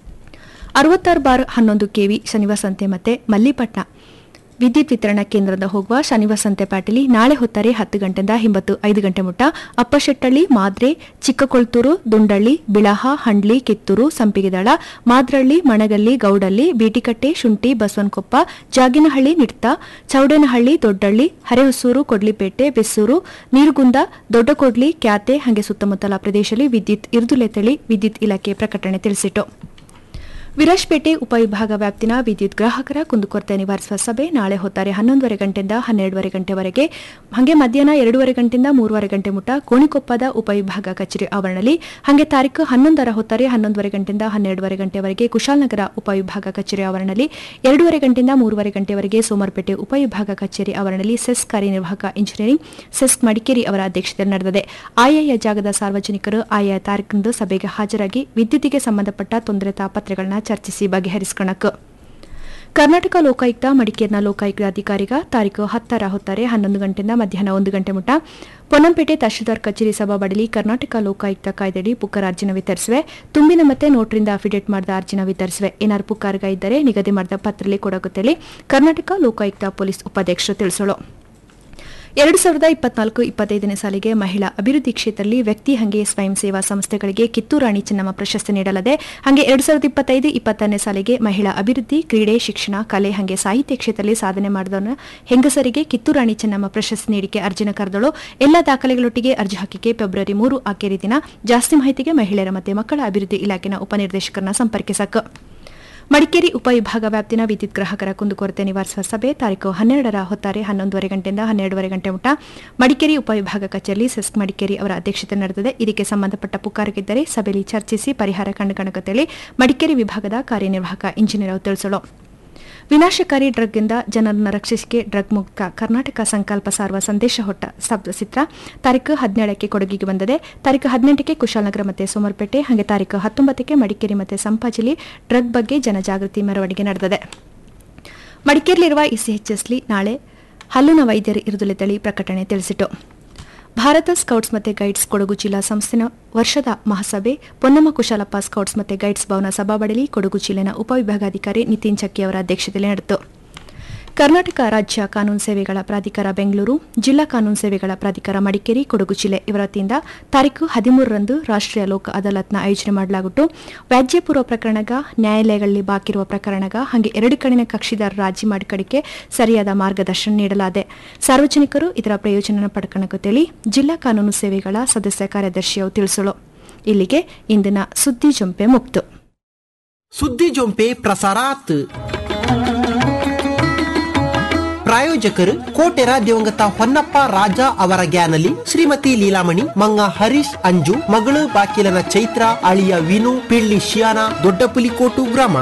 ಅರವತ್ತಾರು ಬಾರ್ ಹನ್ನೊಂದು ಕೆವಿ ಶನಿವಾಸಂತೆ ಮತ್ತೆ ಮಲ್ಲಿಪಟ್ನ ವಿದ್ಯುತ್ ವಿತರಣಾ ಕೇಂದ್ರದ ಹೋಗುವ ಶನಿವಾಸಂತೆ ಪ್ಯಾಟಲಿ ನಾಳೆ ಹೊತ್ತಾರೆ ಹತ್ತು ಗಂಟೆಯಿಂದ ಹಿಂಬತ್ತು ಐದು ಗಂಟೆ ಮುಟ್ಟ ಅಪ್ಪಶೆಟ್ಟಳ್ಳಿ ಮಾದ್ರೆ ಚಿಕ್ಕಕೊಳ್ತೂರು ದುಂಡಳ್ಳಿ ಬಿಳಹ ಹಂಡ್ಲಿ ಕಿತ್ತೂರು ಸಂಪಿಗೆದಳ ಮಾದ್ರಳ್ಳಿ ಮಣಗಲ್ಲಿ ಗೌಡಲ್ಲಿ ಬೀಟಿಕಟ್ಟೆ ಶುಂಠಿ ಬಸವನಕೊಪ್ಪ ಜಾಗಿನಹಳ್ಳಿ ನಿಡ್ತ ಚೌಡೇನಹಳ್ಳಿ ದೊಡ್ಡಳ್ಳಿ ಹರೆಹೊಸೂರು ಕೊಡ್ಲಿಪೇಟೆ ಬೆಸ್ಸೂರು ನೀರುಗುಂದ ದೊಡ್ಡಕೊಡ್ಲಿ ಕ್ಯಾತೆ ಹಾಗೆ ಸುತ್ತಮುತ್ತಲ ಪ್ರದೇಶದಲ್ಲಿ ವಿದ್ಯುತ್ ಇರುದುಲೆತ್ತಳಿ ವಿದ್ಯುತ್ ಇಲಾಖೆ ಪ್ರಕಟಣೆ ತಿಳಿಸಿತು ವಿರಾಜ್ಪೇಟೆ ಉಪವಿಭಾಗ ವ್ಯಾಪ್ತಿನ ವಿದ್ಯುತ್ ಗ್ರಾಹಕರ ಕುಂದುಕೊರತೆ ನಿವಾರಿಸುವ ಸಭೆ ನಾಳೆ ಹೊತ್ತಾರೆ ಹನ್ನೊಂದುವರೆ ಗಂಟೆಯಿಂದ ಹನ್ನೆರಡುವರೆ ಗಂಟೆವರೆಗೆ ಹಾಗೆ ಮಧ್ಯಾಹ್ನ ಎರಡೂವರೆ ಗಂಟೆಯಿಂದ ಮೂರುವರೆ ಗಂಟೆ ಮುಟ್ಟ ಕೋಣಿಕೊಪ್ಪದ ಉಪವಿಭಾಗ ಕಚೇರಿ ಆವರಣದಲ್ಲಿ ಹಾಗೆ ತಾರೀಕು ಹನ್ನೊಂದರ ಹೊತ್ತಾರೆ ಹನ್ನೊಂದುವರೆ ಗಂಟೆಯಿಂದ ಹನ್ನೆರಡುವರೆ ಗಂಟೆವರೆಗೆ ಕುಶಾಲನಗರ ಉಪವಿಭಾಗ ಕಚೇರಿ ಆವರಣದಲ್ಲಿ ಎರಡೂವರೆ ಗಂಟೆಯಿಂದ ಮೂರುವರೆ ಗಂಟೆವರೆಗೆ ಸೋಮವಾರಪೇಟೆ ಉಪವಿಭಾಗ ಕಚೇರಿ ಆವರಣದಲ್ಲಿ ಸೆಸ್ ಕಾರ್ಯನಿರ್ವಾಹಕ ಇಂಜಿನಿಯರಿಂಗ್ ಸೆಸ್ ಮಡಿಕೇರಿ ಅವರ ಅಧ್ಯಕ್ಷತೆಯಲ್ಲಿ ನಡೆದಿದೆ ಆಯಾಯ ಜಾಗದ ಸಾರ್ವಜನಿಕರು ಆಯಾ ತಾರೀಕಿನಂದು ಸಭೆಗೆ ಹಾಜರಾಗಿ ವಿದ್ಯುತ್ತಿಗೆ ಸಂಬಂಧಪಟ್ಟ ತೊಂದರೆ ತಾಪತ್ರೆಗಳನ್ನ ಚರ್ಚಿಸಿ ಬಗೆಹರಿಸಿಕೊಳ್ಳಕ್ಕೆ ಕರ್ನಾಟಕ ಲೋಕಾಯುಕ್ತ ಮಡಿಕೇರಿನ ಲೋಕಾಯುಕ್ತ ಅಧಿಕಾರಿಗ ತಾರೀಕು ಹತ್ತರ ಹೊತ್ತಾರೆ ಹನ್ನೊಂದು ಗಂಟೆಯಿಂದ ಮಧ್ಯಾಹ್ನ ಒಂದು ಗಂಟೆ ಮುಟ ಪೊನ್ನಂಪೇಟೆ ತಹಶೀಲ್ದಾರ್ ಕಚೇರಿ ಸಭಾಬಡಲಿ ಕರ್ನಾಟಕ ಲೋಕಾಯುಕ್ತ ಕಾಯ್ದೆಯಡಿ ಪುಕ್ಕರ್ ಅರ್ಜಿನ ವಿತರಿಸಿವೆ ತುಂಬಿನ ಮತ್ತೆ ನೋಟ್ರಿಂದ ಅಫಿಡೇಟ್ ಮಾಡಿದ ಅರ್ಜಿನ ವಿತರಿಸಿವೆ ಏನಾರು ಪುಕ್ಕಾರ್ಗ ಇದ್ದರೆ ನಿಗದಿ ಮಾಡಿದ ಪತ್ರದಲ್ಲಿ ಕೊಡಗುತ್ತೇಳಿ ಕರ್ನಾಟಕ ಲೋಕಾಯುಕ್ತ ಪೊಲೀಸ್ ಉಪಾಧ್ಯಕ್ಷರು ತಿಳಿಸೋಳು ಎರಡು ಸಾವಿರದ ಇಪ್ಪತ್ನಾಲ್ಕು ಇಪ್ಪತ್ತೈದನೇ ಸಾಲಿಗೆ ಮಹಿಳಾ ಅಭಿವೃದ್ಧಿ ಕ್ಷೇತ್ರದಲ್ಲಿ ವ್ಯಕ್ತಿ ಹಂಗೆ ಸ್ವಯಂ ಸೇವಾ ಸಂಸ್ಥೆಗಳಿಗೆ ಕಿತ್ತೂರು ರಾಣಿ ಚೆನ್ನಮ್ಮ ಪ್ರಶಸ್ತಿ ನೀಡಲಾಗಿದೆ ಹಾಗೆ ಎರಡು ಸಾವಿರದ ಇಪ್ಪತ್ತೈದು ಇಪ್ಪತ್ತನೇ ಸಾಲಿಗೆ ಮಹಿಳಾ ಅಭಿವೃದ್ಧಿ ಕ್ರೀಡೆ ಶಿಕ್ಷಣ ಕಲೆ ಹಾಗೆ ಸಾಹಿತ್ಯ ಕ್ಷೇತ್ರದಲ್ಲಿ ಸಾಧನೆ ಮಾಡಿದವರ ಹೆಂಗಸರಿಗೆ ಕಿತ್ತೂರು ರಾಣಿ ಚೆನ್ನಮ್ಮ ಪ್ರಶಸ್ತಿ ನೀಡಿಕೆ ಅರ್ಜಿನ ಕರೆದಳು ಎಲ್ಲ ದಾಖಲೆಗಳೊಟ್ಟಿಗೆ ಅರ್ಜಿ ಹಾಕಿಕೆ ಫೆಬ್ರವರಿ ಮೂರು ಆಖರಿ ದಿನ ಜಾಸ್ತಿ ಮಾಹಿತಿಗೆ ಮಹಿಳೆಯರ ಮತ್ತು ಮಕ್ಕಳ ಅಭಿವೃದ್ಧಿ ಇಲಾಖೆನ ಉಪನಿರ್ದೇಶಕರನ್ನ ಸಂಪರ್ಕಿಸಕ್ಕೆ ಮಡಿಕೇರಿ ಉಪವಿಭಾಗ ವ್ಯಾಪ್ತಿನ ವಿದ್ಯುತ್ ಗ್ರಾಹಕರ ಕುಂದುಕೊರತೆ ನಿವಾರಿಸುವ ಸಭೆ ತಾರೀಕು ಹನ್ನೆರಡರ ಹೊತ್ತಾರೆ ಹನ್ನೊಂದುವರೆ ಗಂಟೆಯಿಂದ ಹನ್ನೆರಡುವರೆ ಗಂಟೆ ಮುಟ ಮಡಿಕೇರಿ ಉಪವಿಭಾಗ ಕಚೇರಿ ಸೆಸ್ಕ್ ಮಡಿಕೇರಿ ಅವರ ಅಧ್ಯಕ್ಷತೆ ನಡೆದಿದೆ ಇದಕ್ಕೆ ಸಂಬಂಧಪಟ್ಟ ಪುಕಾರಗಿದ್ದರೆ ಸಭೆಯಲ್ಲಿ ಚರ್ಚಿಸಿ ಪರಿಹಾರ ಕಂಡುಕಣಕತ್ತೇಳಿ ಮಡಿಕೇರಿ ವಿಭಾಗದ ಕಾರ್ಯನಿರ್ವಾಹಕ ಇಂಜಿನಿಯರ್ ಅವರು ತಿಳಿಸಲು ವಿನಾಶಕಾರಿ ಡ್ರಗ್ಗಿಂದ ಜನರನ್ನು ರಕ್ಷಿಸಿಕೆ ಡ್ರಗ್ ಮುಕ್ತ ಕರ್ನಾಟಕ ಸಂಕಲ್ಪ ಸಾರುವ ಸಂದೇಶ ಹೊಟ್ಟ ಸ್ತಬ್ಧಚಿತ್ರ ತಾರೀಕು ಹದಿನೇಳಕ್ಕೆ ಕೊಡಗಿಗೆ ಬಂದಿದೆ ತಾರೀಕು ಹದಿನೆಂಟಕ್ಕೆ ಕುಶಾಲನಗರ ಮತ್ತು ಸೋಮರ್ಪೇಟೆ ಹಾಗೆ ತಾರೀಕು ಹತ್ತೊಂಬತ್ತಕ್ಕೆ ಮಡಿಕೇರಿ ಮತ್ತು ಸಂಪಾಜಿಲಿ ಡ್ರಗ್ ಬಗ್ಗೆ ಜನಜಾಗೃತಿ ಮೆರವಣಿಗೆ ನಡೆದಿದೆ ಮಡಿಕೇರಿಯಲ್ಲಿರುವ ಇಸಿಎಚ್ಎಸ್ಲಿ ನಾಳೆ ಹಲ್ಲುನ ವೈದ್ಯರು ಇರುದುಲೆತಳಿ ಪ್ರಕಟಣೆ ತಿಳಿಸಿತು Bharat scouts and guides Kodagu ಜಿಲ್ಲಾ ಸಂಸ್ಥೆನ ವರ್ಷದ ಮಹಾಸಭೆ Ponnamma Kushalappa scouts and guides ಭವನ ಸಭಾಬಡಲಿ ಕೊಡಗು ಜಿಲ್ಲೆನ ಉಪವಿಭಾಗಾಧಿಕಾರಿ ನಿತಿನ್ ಚಕ್ಕಿ ಅವರ ಅಧ್ಯಕ್ಷತೆಯಲ್ಲಿ ನಡೆಯಿತು ಕರ್ನಾಟಕ ರಾಜ್ಯ ಕಾನೂನು ಸೇವೆಗಳ ಪ್ರಾಧಿಕಾರ ಬೆಂಗಳೂರು ಜಿಲ್ಲಾ ಕಾನೂನು ಸೇವೆಗಳ ಪ್ರಾಧಿಕಾರ ಮಡಿಕೇರಿ ಕೊಡಗು ಜಿಲ್ಲೆ ಇವರ ವತಿಯಿಂದ ತಾರೀಕು ಹದಿಮೂರರಂದು ರಾಷ್ಟ್ರೀಯ ಲೋಕ ಅದಾಲತ್ನ ಆಯೋಜನೆ ಮಾಡಲಾಗಿತ್ತು ವ್ಯಾಜ್ಯಪೂರ್ವ ಪ್ರಕರಣಗ ನ್ಯಾಯಾಲಯಗಳಲ್ಲಿ ಬಾಕಿರುವ ಪ್ರಕರಣಗ ಹಾಗೆ ಎರಡು ಕಡೆಯ ಕಕ್ಷಿದಾರರ ರಾಜಿ ಮಾಡಿಕಡಿಕೆ ಸರಿಯಾದ ಮಾರ್ಗದರ್ಶನ ನೀಡಲಾದೆ ಸಾರ್ವಜನಿಕರು ಇದರ ಪ್ರಯೋಜನ ಪಡ್ಕಣಕುತ್ತೇಳಿ ಜಿಲ್ಲಾ ಕಾನೂನು ಸೇವೆಗಳ ಸದಸ್ಯ ಕಾರ್ಯದರ್ಶಿಯು ತಿಳಿಸಲು ಇಲ್ಲಿಗೆ ಇಂದಿನ ಸುದ್ದಿ ಜೊಂಪೆ ಮುಕ್ತು ಸುದ್ದಿ ಜೊಂಪೆ ಪ್ರಸಾರಾತ್ ಪ್ರಾಯೋಜಕರು ಕೋಟೆರ ದಿವಂಗತ ಹೊನ್ನಪ್ಪ ರಾಜ ಅವರ ಗ್ಯಾನಲಿ ಶ್ರೀಮತಿ ಲೀಲಾಮಣಿ ಮಂಗ ಹರೀಶ್ ಅಂಜು ಮಗಳು ಬಾಕಿಲನ ಚೈತ್ರ ಅಳಿಯ ವಿನು ಪಿಳ್ಳಿ ಶಿಯಾನ ದೊಡ್ಡಪುಲಿಕೋಟು ಗ್ರಾಮ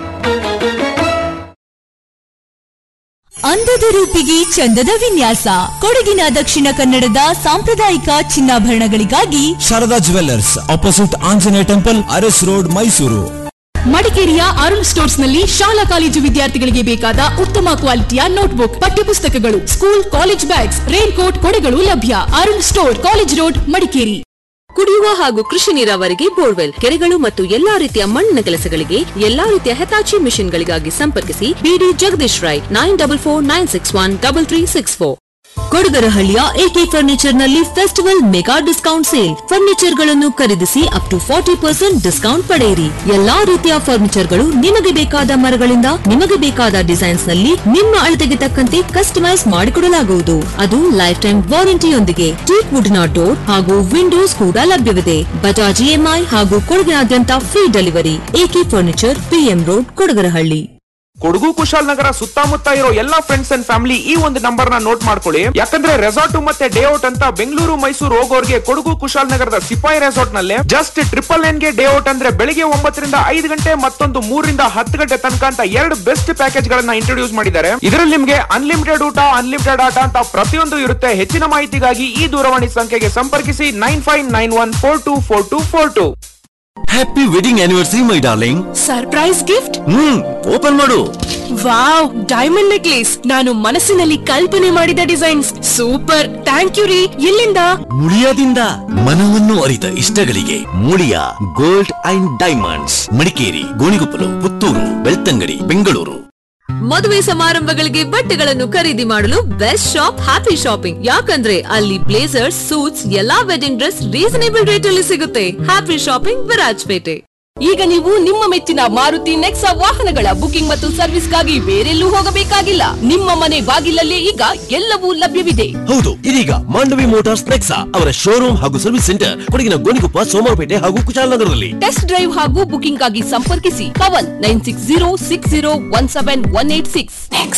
ಅಂದದ ರೂಪಿಗೆ ಚಂದದ ವಿನ್ಯಾಸ ಕೊಡಗಿನ ದಕ್ಷಿಣ ಕನ್ನಡದ ಸಾಂಪ್ರದಾಯಿಕ ಚಿನ್ನಾಭರಣಗಳಿಗಾಗಿ Sharada jewellers opposite Anjaneya temple Aras road Mysuru ಮಡಿಕೇರಿಯ ಅರುಣ್ ಸ್ಟೋರ್ಸ್ ನಲ್ಲಿ ಶಾಲಾ ಕಾಲೇಜು ವಿದ್ಯಾರ್ಥಿಗಳಿಗೆ ಬೇಕಾದ ಉತ್ತಮ ಕ್ವಾಲಿಟಿಯ ನೋಟ್ಬುಕ್ ಪಠ್ಯಪುಸ್ತಕಗಳು school college bags rain coat ಕೊಡೆಗಳು ಲಭ್ಯ Arun store college road Madikeri ಕುಡಿಯುವ ಹಾಗೂ ಕೃಷಿ ನೀರಾವರಿಗೆ ಬೋರ್ವೆಲ್ ಕೆರೆಗಳು ಮತ್ತು ಎಲ್ಲಾ ರೀತಿಯ ಮಣ್ಣಿನ ಕೆಲಸಗಳಿಗೆ ಎಲ್ಲಾ ರೀತಿಯ ಹೆತಾಚಿ ಮಿಷನ್ಗಳಿಗಾಗಿ ಸಂಪರ್ಕಿಸಿ ಬಿಡಿ Jagadish Rai nine double four nine six one double three six four ಕೊಡಗರಹಳ್ಳಿಯ ಎಕೆ ಫರ್ನಿಚರ್ ನಲ್ಲಿ festival mega discount sale furniture ಗಳನ್ನು ಖರೀದಿಸಿ up to forty percent discount ಪಡೆಯಿರಿ ಎಲ್ಲಾ ರೀತಿಯ ಫರ್ನಿಚರ್ ಗಳು ನಿಮಗೆ ಬೇಕಾದ ಮರಗಳಿಂದ ನಿಮಗೆ ಬೇಕಾದ ಡಿಸೈನ್ಸ್ ನಲ್ಲಿ ನಿಮ್ಮ ಅಳತೆಗೆ ತಕ್ಕಂತೆ ಕಸ್ಟಮೈಸ್ ಮಾಡಿಕೊಡಲಾಗುವುದು ಅದು ಲೈಫ್ ಟೈಮ್ ವಾರಂಟಿಯೊಂದಿಗೆ ಟೀಕ್ ವುಡ್ನ ಡೋರ್ ಹಾಗೂ ವಿಂಡೋಸ್ ಕೂಡ ಲಭ್ಯವಿದೆ ಬಜಾಜ್ ಇಎಂಐ ಹಾಗೂ ಕೊಡಗಿನಾದ್ಯಂತ free delivery AK furniture PM road Kodagarahalli Kodagu Kushalnagar ಸುತ್ತಮುತ್ತ ಇರೋ ಎಲ್ಲಾ ಫ್ರೆಂಡ್ಸ್ ಅಂಡ್ ಫ್ಯಾಮಿಲಿ ಈ ಒಂದು ನಂಬರ್ ನ ನೋಟ್ ಮಾಡ್ಕೊಳ್ಳಿ ಯಾಕಂದ್ರೆ ರೆಸಾರ್ಟ್ ಮತ್ತೆ ಡೇ ಔಟ್ ಅಂತ ಬೆಂಗಳೂರು ಮೈಸೂರು ಹೋಗೋರ್ಗೆ ಕೊಡಗು ಕುಶಾಲನಗರದ ಸಿಪಾಯಿ ರೆಸಾರ್ಟ್ ನಲ್ಲಿ ಜಸ್ಟ್ ಟ್ರಿಪಲ್ ನೈನ್ ಗೆ ಡೇ ಔಟ್ ಅಂದ್ರೆ ಬೆಳಿಗ್ಗೆ ಒಂಬತ್ತರಿಂದ ಐದು ಗಂಟೆ ಮತ್ತೊಂದು ಮೂರರಿಂದ ಹತ್ತು ಗಂಟೆ ತನಕ ಅಂತ ಎರಡು ಬೆಸ್ಟ್ ಪ್ಯಾಕೇಜ್ ಗಳನ್ನ ಇಂಟ್ರೊಡ್ಯೂಸ್ ಮಾಡಿದ್ದಾರೆ ಇದರಲ್ಲಿ ನಿಮ್ಗೆ ಅನ್ಲಿಮಿಟೆಡ್ ಊಟ ಅನ್ಲಿಮಿಟೆಡ್ ಆಟ ಅಂತ ಪ್ರತಿಯೊಂದು ಇರುತ್ತೆ ಹೆಚ್ಚಿನ ಮಾಹಿತಿಗಾಗಿ ಈ ದೂರವಾಣಿ ಸಂಖ್ಯೆಗೆ ಸಂಪರ್ಕಿಸಿ nine five nine one four two four two four two happy wedding anniversary my darling surprise gift hmm open ಮಾಡು ವಾವ್ ಡೈಮಂಡ್ ನೆಕ್ಲೇಸ್ ನಾನು ಮನಸ್ಸಿನಲ್ಲಿ ಕಲ್ಪನೆ ಮಾಡಿದ ಡಿಸೈನ್ಸ್ ಸೂಪರ್ ಥ್ಯಾಂಕ್ ಯು ರೀ ಎಲ್ಲಿಂದ ಮುಳಿಯಾದಿಂದ ಮನವನ್ನು ಅರಿತ ಇಷ್ಟಗಳಿಗೆ Muliya gold and diamonds Madikeri Gonikoppalu Puttur Belthangady Bengaluru ಮದುವೆ ಸಮಾರಂಭಗಳಿಗೆ ಬಟ್ಟೆಗಳನ್ನು ಖರೀದಿ ಮಾಡಲು ಬೆಸ್ಟ್ ಶಾಪ್ ಹ್ಯಾಪಿ ಶಾಪಿಂಗ್ ಯಾಕಂದ್ರೆ ಅಲ್ಲಿ ಬ್ಲೇಸರ್ಸ್ ಸೂಟ್ಸ್ ಎಲ್ಲಾ ವೆಡ್ಡಿಂಗ್ ಡ್ರೆಸ್ ರೀಸನೇಬಲ್ ರೇಟ್ ಅಲ್ಲಿ ಸಿಗುತ್ತೆ ಹ್ಯಾಪಿ ಶಾಪಿಂಗ್ ವಿರಾಜ್ಪೇಟೆ ಈಗ ನೀವು ನಿಮ್ಮ ಮೆಚ್ಚಿನ ಮಾರುತಿ ನೆಕ್ಸಾ ವಾಹನಗಳ ಬುಕಿಂಗ್ ಮತ್ತು ಸರ್ವಿಸ್ಗಾಗಿ ಬೇರೆಲ್ಲೂ ಹೋಗಬೇಕಾಗಿಲ್ಲ ನಿಮ್ಮ ಮನೆ ಬಾಗಿಲಲ್ಲೇ ಈಗ ಎಲ್ಲವೂ ಲಭ್ಯವಿದೆ ಹೌದು ಇದೀಗ ಮಾಂಡವಿ ಮೋಟಾರ್ಸ್ ನೆಕ್ಸಾ ಅವರ ಶೋರೂಮ್ ಹಾಗೂ ಸರ್ವಿಸ್ ಸೆಂಟರ್ ಕೊಡಗಿನ ಗೋಣಿಕೊಪ್ಪ ಸೋಮವಾರಪೇಟೆ ಹಾಗೂ ಕುಶಾಲನಗರದಲ್ಲಿ ಟೆಸ್ಟ್ ಡ್ರೈವ್ ಹಾಗೂ ಬುಕಿಂಗ್ ಆಗಿ ಸಂಪರ್ಕಿಸಿ Pavan nine six zero six zero one seven one eight six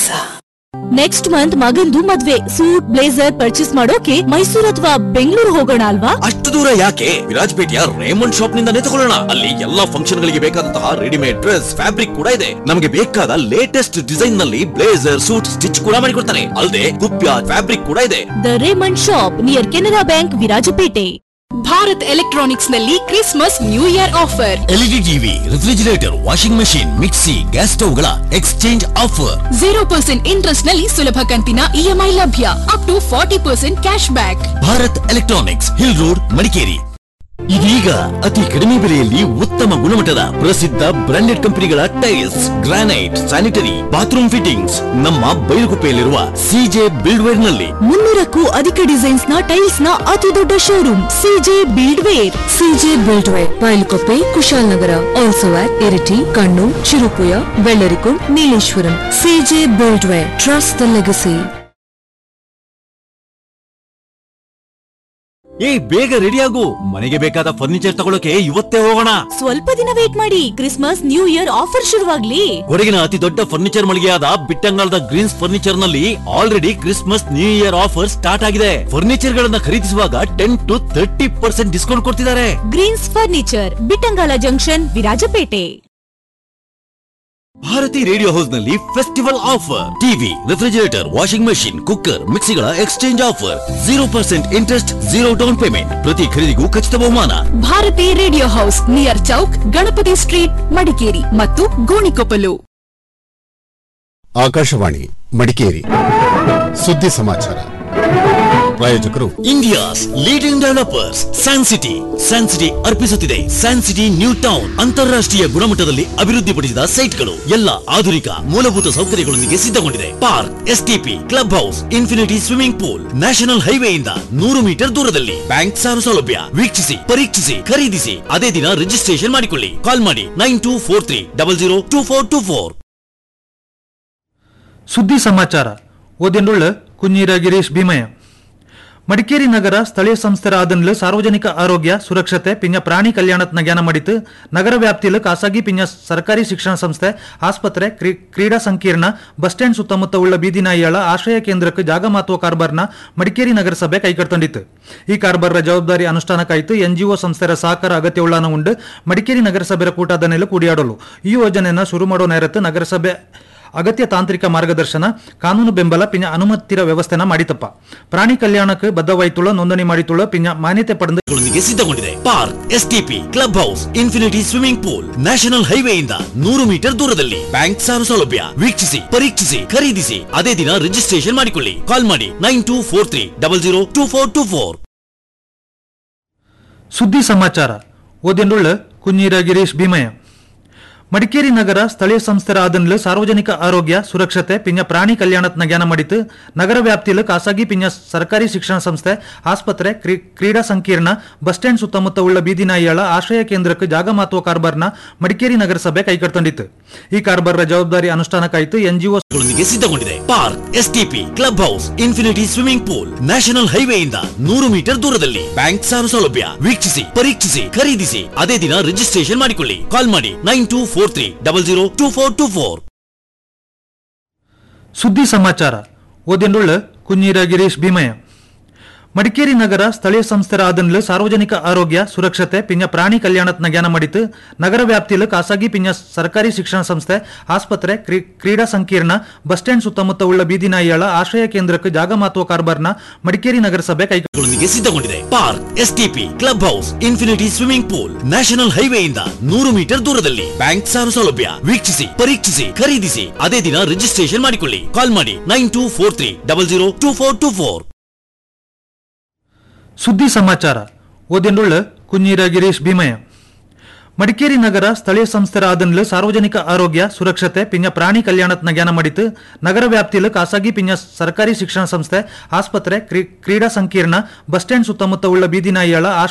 next month ಮಗಂದು ಮದ್ವೆ ಸೂಟ್ ಬ್ಲೇಸರ್ ಪರ್ಚೇಸ್ ಮಾಡೋಕೆ ಮೈಸೂರು ಅಥವಾ ಬೆಂಗಳೂರು ಹೋಗೋಣ ಅಲ್ವಾ ಅಷ್ಟು ದೂರ ಯಾಕೆ ವಿರಾಜಪೇಟೆಯ ರೇಮಂಡ್ ಶಾಪ್ ನಿಂದಾನೇ ತಗೊಳ್ಳೋಣ ಅಲ್ಲಿ ಎಲ್ಲಾ ಫಂಕ್ಷನ್ ಗಳಿಗೆ ಬೇಕಾದಂತಹ ರೆಡಿಮೇಡ್ ಡ್ರೆಸ್ ಫ್ಯಾಬ್ರಿಕ್ ಕೂಡ ಇದೆ ನಮಗೆ ಬೇಕಾದ ಲೇಟೆಸ್ಟ್ ಡಿಸೈನ್ ನಲ್ಲಿ ಬ್ಲೇಸರ್ ಸೂಟ್ ಸ್ಟಿಚ್ ಕೂಡ ಮಾಡಿಕೊಡ್ತಾರೆ ಅಲ್ಲದೆ ಕುಪ್ಯ ಫ್ಯಾಬ್ರಿಕ್ ಕೂಡ ಇದೆ the Raymond shop near Canara bank Virajpet Bharat electronics ನಲ್ಲಿ Christmas new year offer LED TV refrigerator washing machine mixie gas ಸ್ಟವ್ಗಳ exchange offer zero percent interest ನಲ್ಲಿ ಸುಲಭ ಕಂತಿನ ಇಎಂಐ ಲಭ್ಯ up to forty percent cash back Bharat electronics hill road Madikeri ಇದೀಗ ಅತಿ ಕಡಿಮೆ ಬೆಲೆಯಲ್ಲಿ ಉತ್ತಮ ಗುಣಮಟ್ಟದ ಪ್ರಸಿದ್ಧ ಬ್ರಾಂಡೆಡ್ ಕಂಪನಿಗಳ tiles granite sanitary bathroom fittings ನಮ್ಮ ಬೈಲುಗುಪ್ಪೆಯಲ್ಲಿರುವ ಸಿಜೆ ಬಿಲ್ಡ್ವೇರ್ ನಲ್ಲಿ ಮುನ್ನೂರಕ್ಕೂ ಅಧಿಕ ಡಿಸೈನ್ಸ್ ನ ಟೈಲ್ಸ್ ನ ಅತಿ ದೊಡ್ಡ showroom CJ build ware CJ buildware Bailkoppe Kushalnagar also at Iritty Kannur Cherupuzha Vellarikundu Nileshwaram CJ buildware trust the legacy ಏ ಬೇಗ ರೆಡಿ ಆಗು ಮನೆಗೆ ಬೇಕಾದ ಫರ್ನಿಚರ್ ತಗೊಳ್ಳೋಕೆ ಇವತ್ತೇ ಹೋಗೋಣ ಸ್ವಲ್ಪ ದಿನ ವೇಟ್ ಮಾಡಿ ಕ್ರಿಸ್ಮಸ್ ನ್ಯೂ ಇಯರ್ ಆಫರ್ ಶುರುವಾಗ್ಲಿ ಕೊಡಗಿನ ಅತಿ ದೊಡ್ಡ ಫರ್ನಿಚರ್ ಮಳಿಗೆಯಾದ ಬಿಟ್ಟಂಗಾಲದ ಗ್ರೀನ್ಸ್ ಫರ್ನಿಚರ್ ನಲ್ಲಿ already Christmas new year offer start ಆಗಿದೆ ಫರ್ನಿಚರ್ ಗಳನ್ನ ಖರೀದಿಸುವಾಗ ten to thirty percent discount ಕೊಡ್ತಿದ್ದಾರೆ greens furniture Bittangala junction Virajpet Bharati radio house ನಲ್ಲಿ festival offer TV refrigerator washing machine cooker ಮಿಕ್ಸಿಗಳ exchange offer zero percent interest zero down payment ಪ್ರತಿ ಖರೀದಿಗೂ ಖಚಿತ ಬಹುಮಾನ Bharati radio house near chowk Ganapati street Madikeri ಮತ್ತು ಗೋಣಿಕೊಪ್ಪಲು ಆಕಾಶವಾಣಿ ಮಡಿಕೇರಿ ಸುದ್ದಿ ಸಮಾಚಾರ ಪ್ರಾಯೋಜಕರು India's leading developers san city san city ಅರ್ಪಿಸುತ್ತಿದೆ ಸ್ಯಾನ್ ಸಿಟಿ ನ್ಯೂ ಟೌನ್ ಅಂತಾರಾಷ್ಟ್ರೀಯ ಗುಣಮಟ್ಟದಲ್ಲಿ ಅಭಿವೃದ್ಧಿಪಡಿಸಿದ ಸೈಟ್ಗಳು ಎಲ್ಲ ಆಧುನಿಕ ಮೂಲಭೂತ ಸೌಕರ್ಯಗಳೊಂದಿಗೆ ಸಿದ್ಧಗೊಂಡಿದೆ park STP club house infinity swimming pool national ಹೈವೇಯಿಂದ ನೂರು ಮೀಟರ್ ದೂರದಲ್ಲಿ ಬ್ಯಾಂಕ್ ಸಾಲ ಸೌಲಭ್ಯ ವೀಕ್ಷಿಸಿ ಪರೀಕ್ಷಿಸಿ ಖರೀದಿಸಿ ಅದೇ ದಿನ ರಿಜಿಸ್ಟ್ರೇಷನ್ ಮಾಡಿಕೊಳ್ಳಿ ಕಾಲ್ ಮಾಡಿ nine two four three double zero two four two four ಸುದ್ದಿ ಸಮಾಚಾರ ಓದೆಂಡುಳ್ಳ ಕುഞ്ഞീರ ಗಿರೀಶ್ ಭೀಮಯ್ಯ ಮಡಿಕೇರಿ ನಗರ ಸ್ಥಳೀಯ ಸಂಸ್ಥೆರ ಆದನ್ಲು ಸಾರ್ವಜನಿಕ ಆರೋಗ್ಯ ಸುರಕ್ಷತೆ ಪಿಂಜ ಪ್ರಾಣಿ ಕಲ್ಯಾಣತ್ನ ಜ್ಞಾನ ಮಾಡಿತು ನಗರ ವ್ಯಾಪ್ತಿಯಲ್ಲಿ ಖಾಸಗಿ ಪಿಂಜ ಸರ್ಕಾರಿ ಶಿಕ್ಷಣ ಸಂಸ್ಥೆ ಆಸ್ಪತ್ರೆ ಕ್ರೀ- ಕ್ರೀಡಾ ಸಂಕೀರ್ಣ ಬಸ್ ಸ್ಟ್ಯಾಂಡ್ ಸುತ್ತಮುತ್ತ ಉಳ್ಳ ಬೀದಿ ನಾಯಿಗಳ ಆಶ್ರಯ ಕೇಂದ್ರಕ್ಕೆ ಜಾಗ ಮಾತುವ ಕಾರ್ಬಾರ್ನ ಮಡಿಕೇರಿ ನಗರಸಭೆ ಕೈಕರ್ತೊಂಡಿತ್ತು ಈ ಕಾರ್ಬಾರ್ರ ಜವಾಬ್ದಾರಿ ಅನುಷ್ಠಾನಕ್ಕಾಯಿತು ಎನ್ಜಿಒ ಸಂಸ್ಥೆರ ಸಹಕಾರ ಅಗತ್ಯವುಳ್ಳನ ಉಂಡು ಮಡಿಕೇರಿ ನಗರಸಭೆಯ ಕೂಟದ ನೆಲೆ ಕೂಡಿಯಾಡಲು ಈ ಯೋಜನೆಯನ್ನು ಶುರು ಮಾಡೋ ನೇರತ್ತು ನಗರಸಭೆ ಅಗತ್ಯ ತಾಂತ್ರಿಕ ಮಾರ್ಗದರ್ಶನ ಕಾನೂನು ಬೆಂಬಲ ಪಿಂಜ ಅನುಮತಿರ ವ್ಯವಸ್ಥೆನ ಮಾಡಿತಪ್ಪ ಪ್ರಾಣಿ ಕಲ್ಯಾಣಕ್ಕೆ ಬದ್ಧವಾಯ್ತುಳ್ಳ ನೋಂದಣಿ ಮಾಡಿತುಳ್ಳ ಪಿಂಜ ಮಾನ್ಯತೆ ಪಡೆದ ಗಳೊಂದಿಗೆ ಸಿದ್ಧಗೊಂಡಿದೆ park STP club house infinity swimming pool national ಹೈವೇಯಿಂದ ನೂರು ಮೀಟರ್ ದೂರದಲ್ಲಿ ಬ್ಯಾಂಕ್ ಸಾಲ ಸೌಲಭ್ಯ ವೀಕ್ಷಿಸಿ ಪರೀಕ್ಷಿಸಿ ಖರೀದಿಸಿ ಅದೇ ದಿನ ರಿಜಿಸ್ಟ್ರೇಷನ್ ಮಾಡಿಕೊಳ್ಳಿ ಕಾಲ್ ಮಾಡಿ nine two four three double zero two four two four ಸುದ್ದಿ ಸಮಾಚಾರ ಓದೆಂಡುಳ್ಳ ಕುഞ്ഞീರ ಗಿರೀಶ್ ಭೀಮಯ್ಯ ಮಡಿಕೇರಿ ನಗರ ಸ್ಥಳೀಯ ಸಂಸ್ಥೆರ ಆದನ್ಲು ಸಾರ್ವಜನಿಕ ಆರೋಗ್ಯ ಸುರಕ್ಷತೆ ಪಿಂಜ ಪ್ರಾಣಿ ಕಲ್ಯಾಣತ್ನ ಜ್ಞಾನ ಮಾಡಿತು ನಗರ ವ್ಯಾಪ್ತಿಯಲ್ಲಿ ಖಾಸಗಿ ಪಿಂಜ ಸರ್ಕಾರಿ ಶಿಕ್ಷಣ ಸಂಸ್ಥೆ ಆಸ್ಪತ್ರೆ ಕ್ರೀ- ಕ್ರೀಡಾ ಸಂಕೀರ್ಣ ಬಸ್ ಸ್ಟ್ಯಾಂಡ್ ಸುತ್ತಮುತ್ತ ಉಳ್ಳ ಬೀದಿ ನಾಯಿಗಳ ಆಶ್ರಯ ಕೇಂದ್ರಕ್ಕೆ ಜಾಗ ಮಾತುವ ಕಾರ್ಬಾರ್ನ ಮಡಿಕೇರಿ ನಗರಸಭೆ ಕೈಕರ್ತೊಂಡಿತ್ತು ಈ ಕಾರ್ಬಾರ್ರ ಜವಾಬ್ದಾರಿ ಅನುಷ್ಠಾನಕ್ಕಾಯಿತು ಎನ್ಜಿಒ ಗಳೊಂದಿಗೆ ಸಿದ್ಧಗೊಂಡಿದೆ park STP club house infinity swimming pool national ಹೈವೇಯಿಂದ ನೂರು ಮೀಟರ್ ದೂರದಲ್ಲಿ ಬ್ಯಾಂಕ್ ಸಾಲ ಸೌಲಭ್ಯ ವೀಕ್ಷಿಸಿ ಪರೀಕ್ಷಿಸಿ ಖರೀದಿಸಿ ಅದೇ ದಿನ ರಿಜಿಸ್ಟ್ರೇಷನ್ ಮಾಡಿಕೊಳ್ಳಿ ಕಾಲ್ ಮಾಡಿ nine two four three double zero two four two four ಸುದ್ದಿ ಸಮಾಚಾರ ಓದೆಂಡುಳ್ಳ ಕುഞ്ഞീರ ಗಿರೀಶ್ ಭೀಮಯ್ಯ ಮಡಿಕೇರಿ ನಗರ ಸ್ಥಳೀಯ ಸಂಸ್ಥೆರ ಆದನ್ಲು ಸಾರ್ವಜನಿಕ ಆರೋಗ್ಯ ಸುರಕ್ಷತೆ ಪಿಂಜ ಪ್ರಾಣಿ ಕಲ್ಯಾಣತ್ನ ಜ್ಞಾನ ಮಾಡಿತು ನಗರ ವ್ಯಾಪ್ತಿಯಲ್ಲಿ ಖಾಸಗಿ ಪಿಂಜ ಸರ್ಕಾರಿ ಶಿಕ್ಷಣ ಸಂಸ್ಥೆ ಆಸ್ಪತ್ರೆ ಕ್ರೀ- ಕ್ರೀಡಾ ಸಂಕೀರ್ಣ ಬಸ್ ಸ್ಟ್ಯಾಂಡ್ ಸುತ್ತಮುತ್ತ ಉಳ್ಳ ಬೀದಿ ನಾಯಿಗಳ ಆಶ್ರಯ ಕೇಂದ್ರಕ್ಕೆ ಜಾಗ ಮಾತುವ ಕಾರ್ಬಾರ್ನ ಮಡಿಕೇರಿ ನಗರಸಭೆ ಕೈ ಗಳೊಂದಿಗೆ ಸಿದ್ಧಗೊಂಡಿದೆ park STP club house infinity swimming pool national ಹೈವೇಯಿಂದ ನೂರು ಮೀಟರ್ ದೂರದಲ್ಲಿ ಬ್ಯಾಂಕ್ ಸಾಲ ಸೌಲಭ್ಯ ವೀಕ್ಷಿಸಿ ಪರೀಕ್ಷಿಸಿ ಖರೀದಿಸಿ ಅದೇ ದಿನ ರಿಜಿಸ್ಟ್ರೇಷನ್ ಮಾಡಿಕೊಳ್ಳಿ ಕಾಲ್ ಮಾಡಿ nine two four three double zero two four two four ಸುದ್ದಿ ಸಮಾಚಾರ ಓದೆಂಡುಳ್ಳ ಕುഞ്ഞീರ ಗಿರೀಶ್ ಭೀಮಯ್ಯ ಮಡಿಕೇರಿ ನಗರ ಸ್ಥಳೀಯ ಸಂಸ್ಥೆರ ಆದನ್ಲು ಸಾರ್ವಜನಿಕ ಆರೋಗ್ಯ ಸುರಕ್ಷತೆ ಪಿಂಜ ಪ್ರಾಣಿ ಕಲ್ಯಾಣತ್ನ ಜ್ಞಾನ ಮಾಡಿತು ನಗರ ವ್ಯಾಪ್ತಿಯಲ್ಲಿ ಖಾಸಗಿ ಪಿಂಜ ಸರ್ಕಾರಿ ಶಿಕ್ಷಣ ಸಂಸ್ಥೆ ಆಸ್ಪತ್ರೆ ಕ್ರೀ- ಕ್ರೀಡಾ ಸಂಕೀರ್ಣ ಬಸ್ ಸ್ಟ್ಯಾಂಡ್ ಸುತ್ತಮುತ್ತ ಉಳ್ಳ ಬೀದಿ ನಾಯಿಗಳ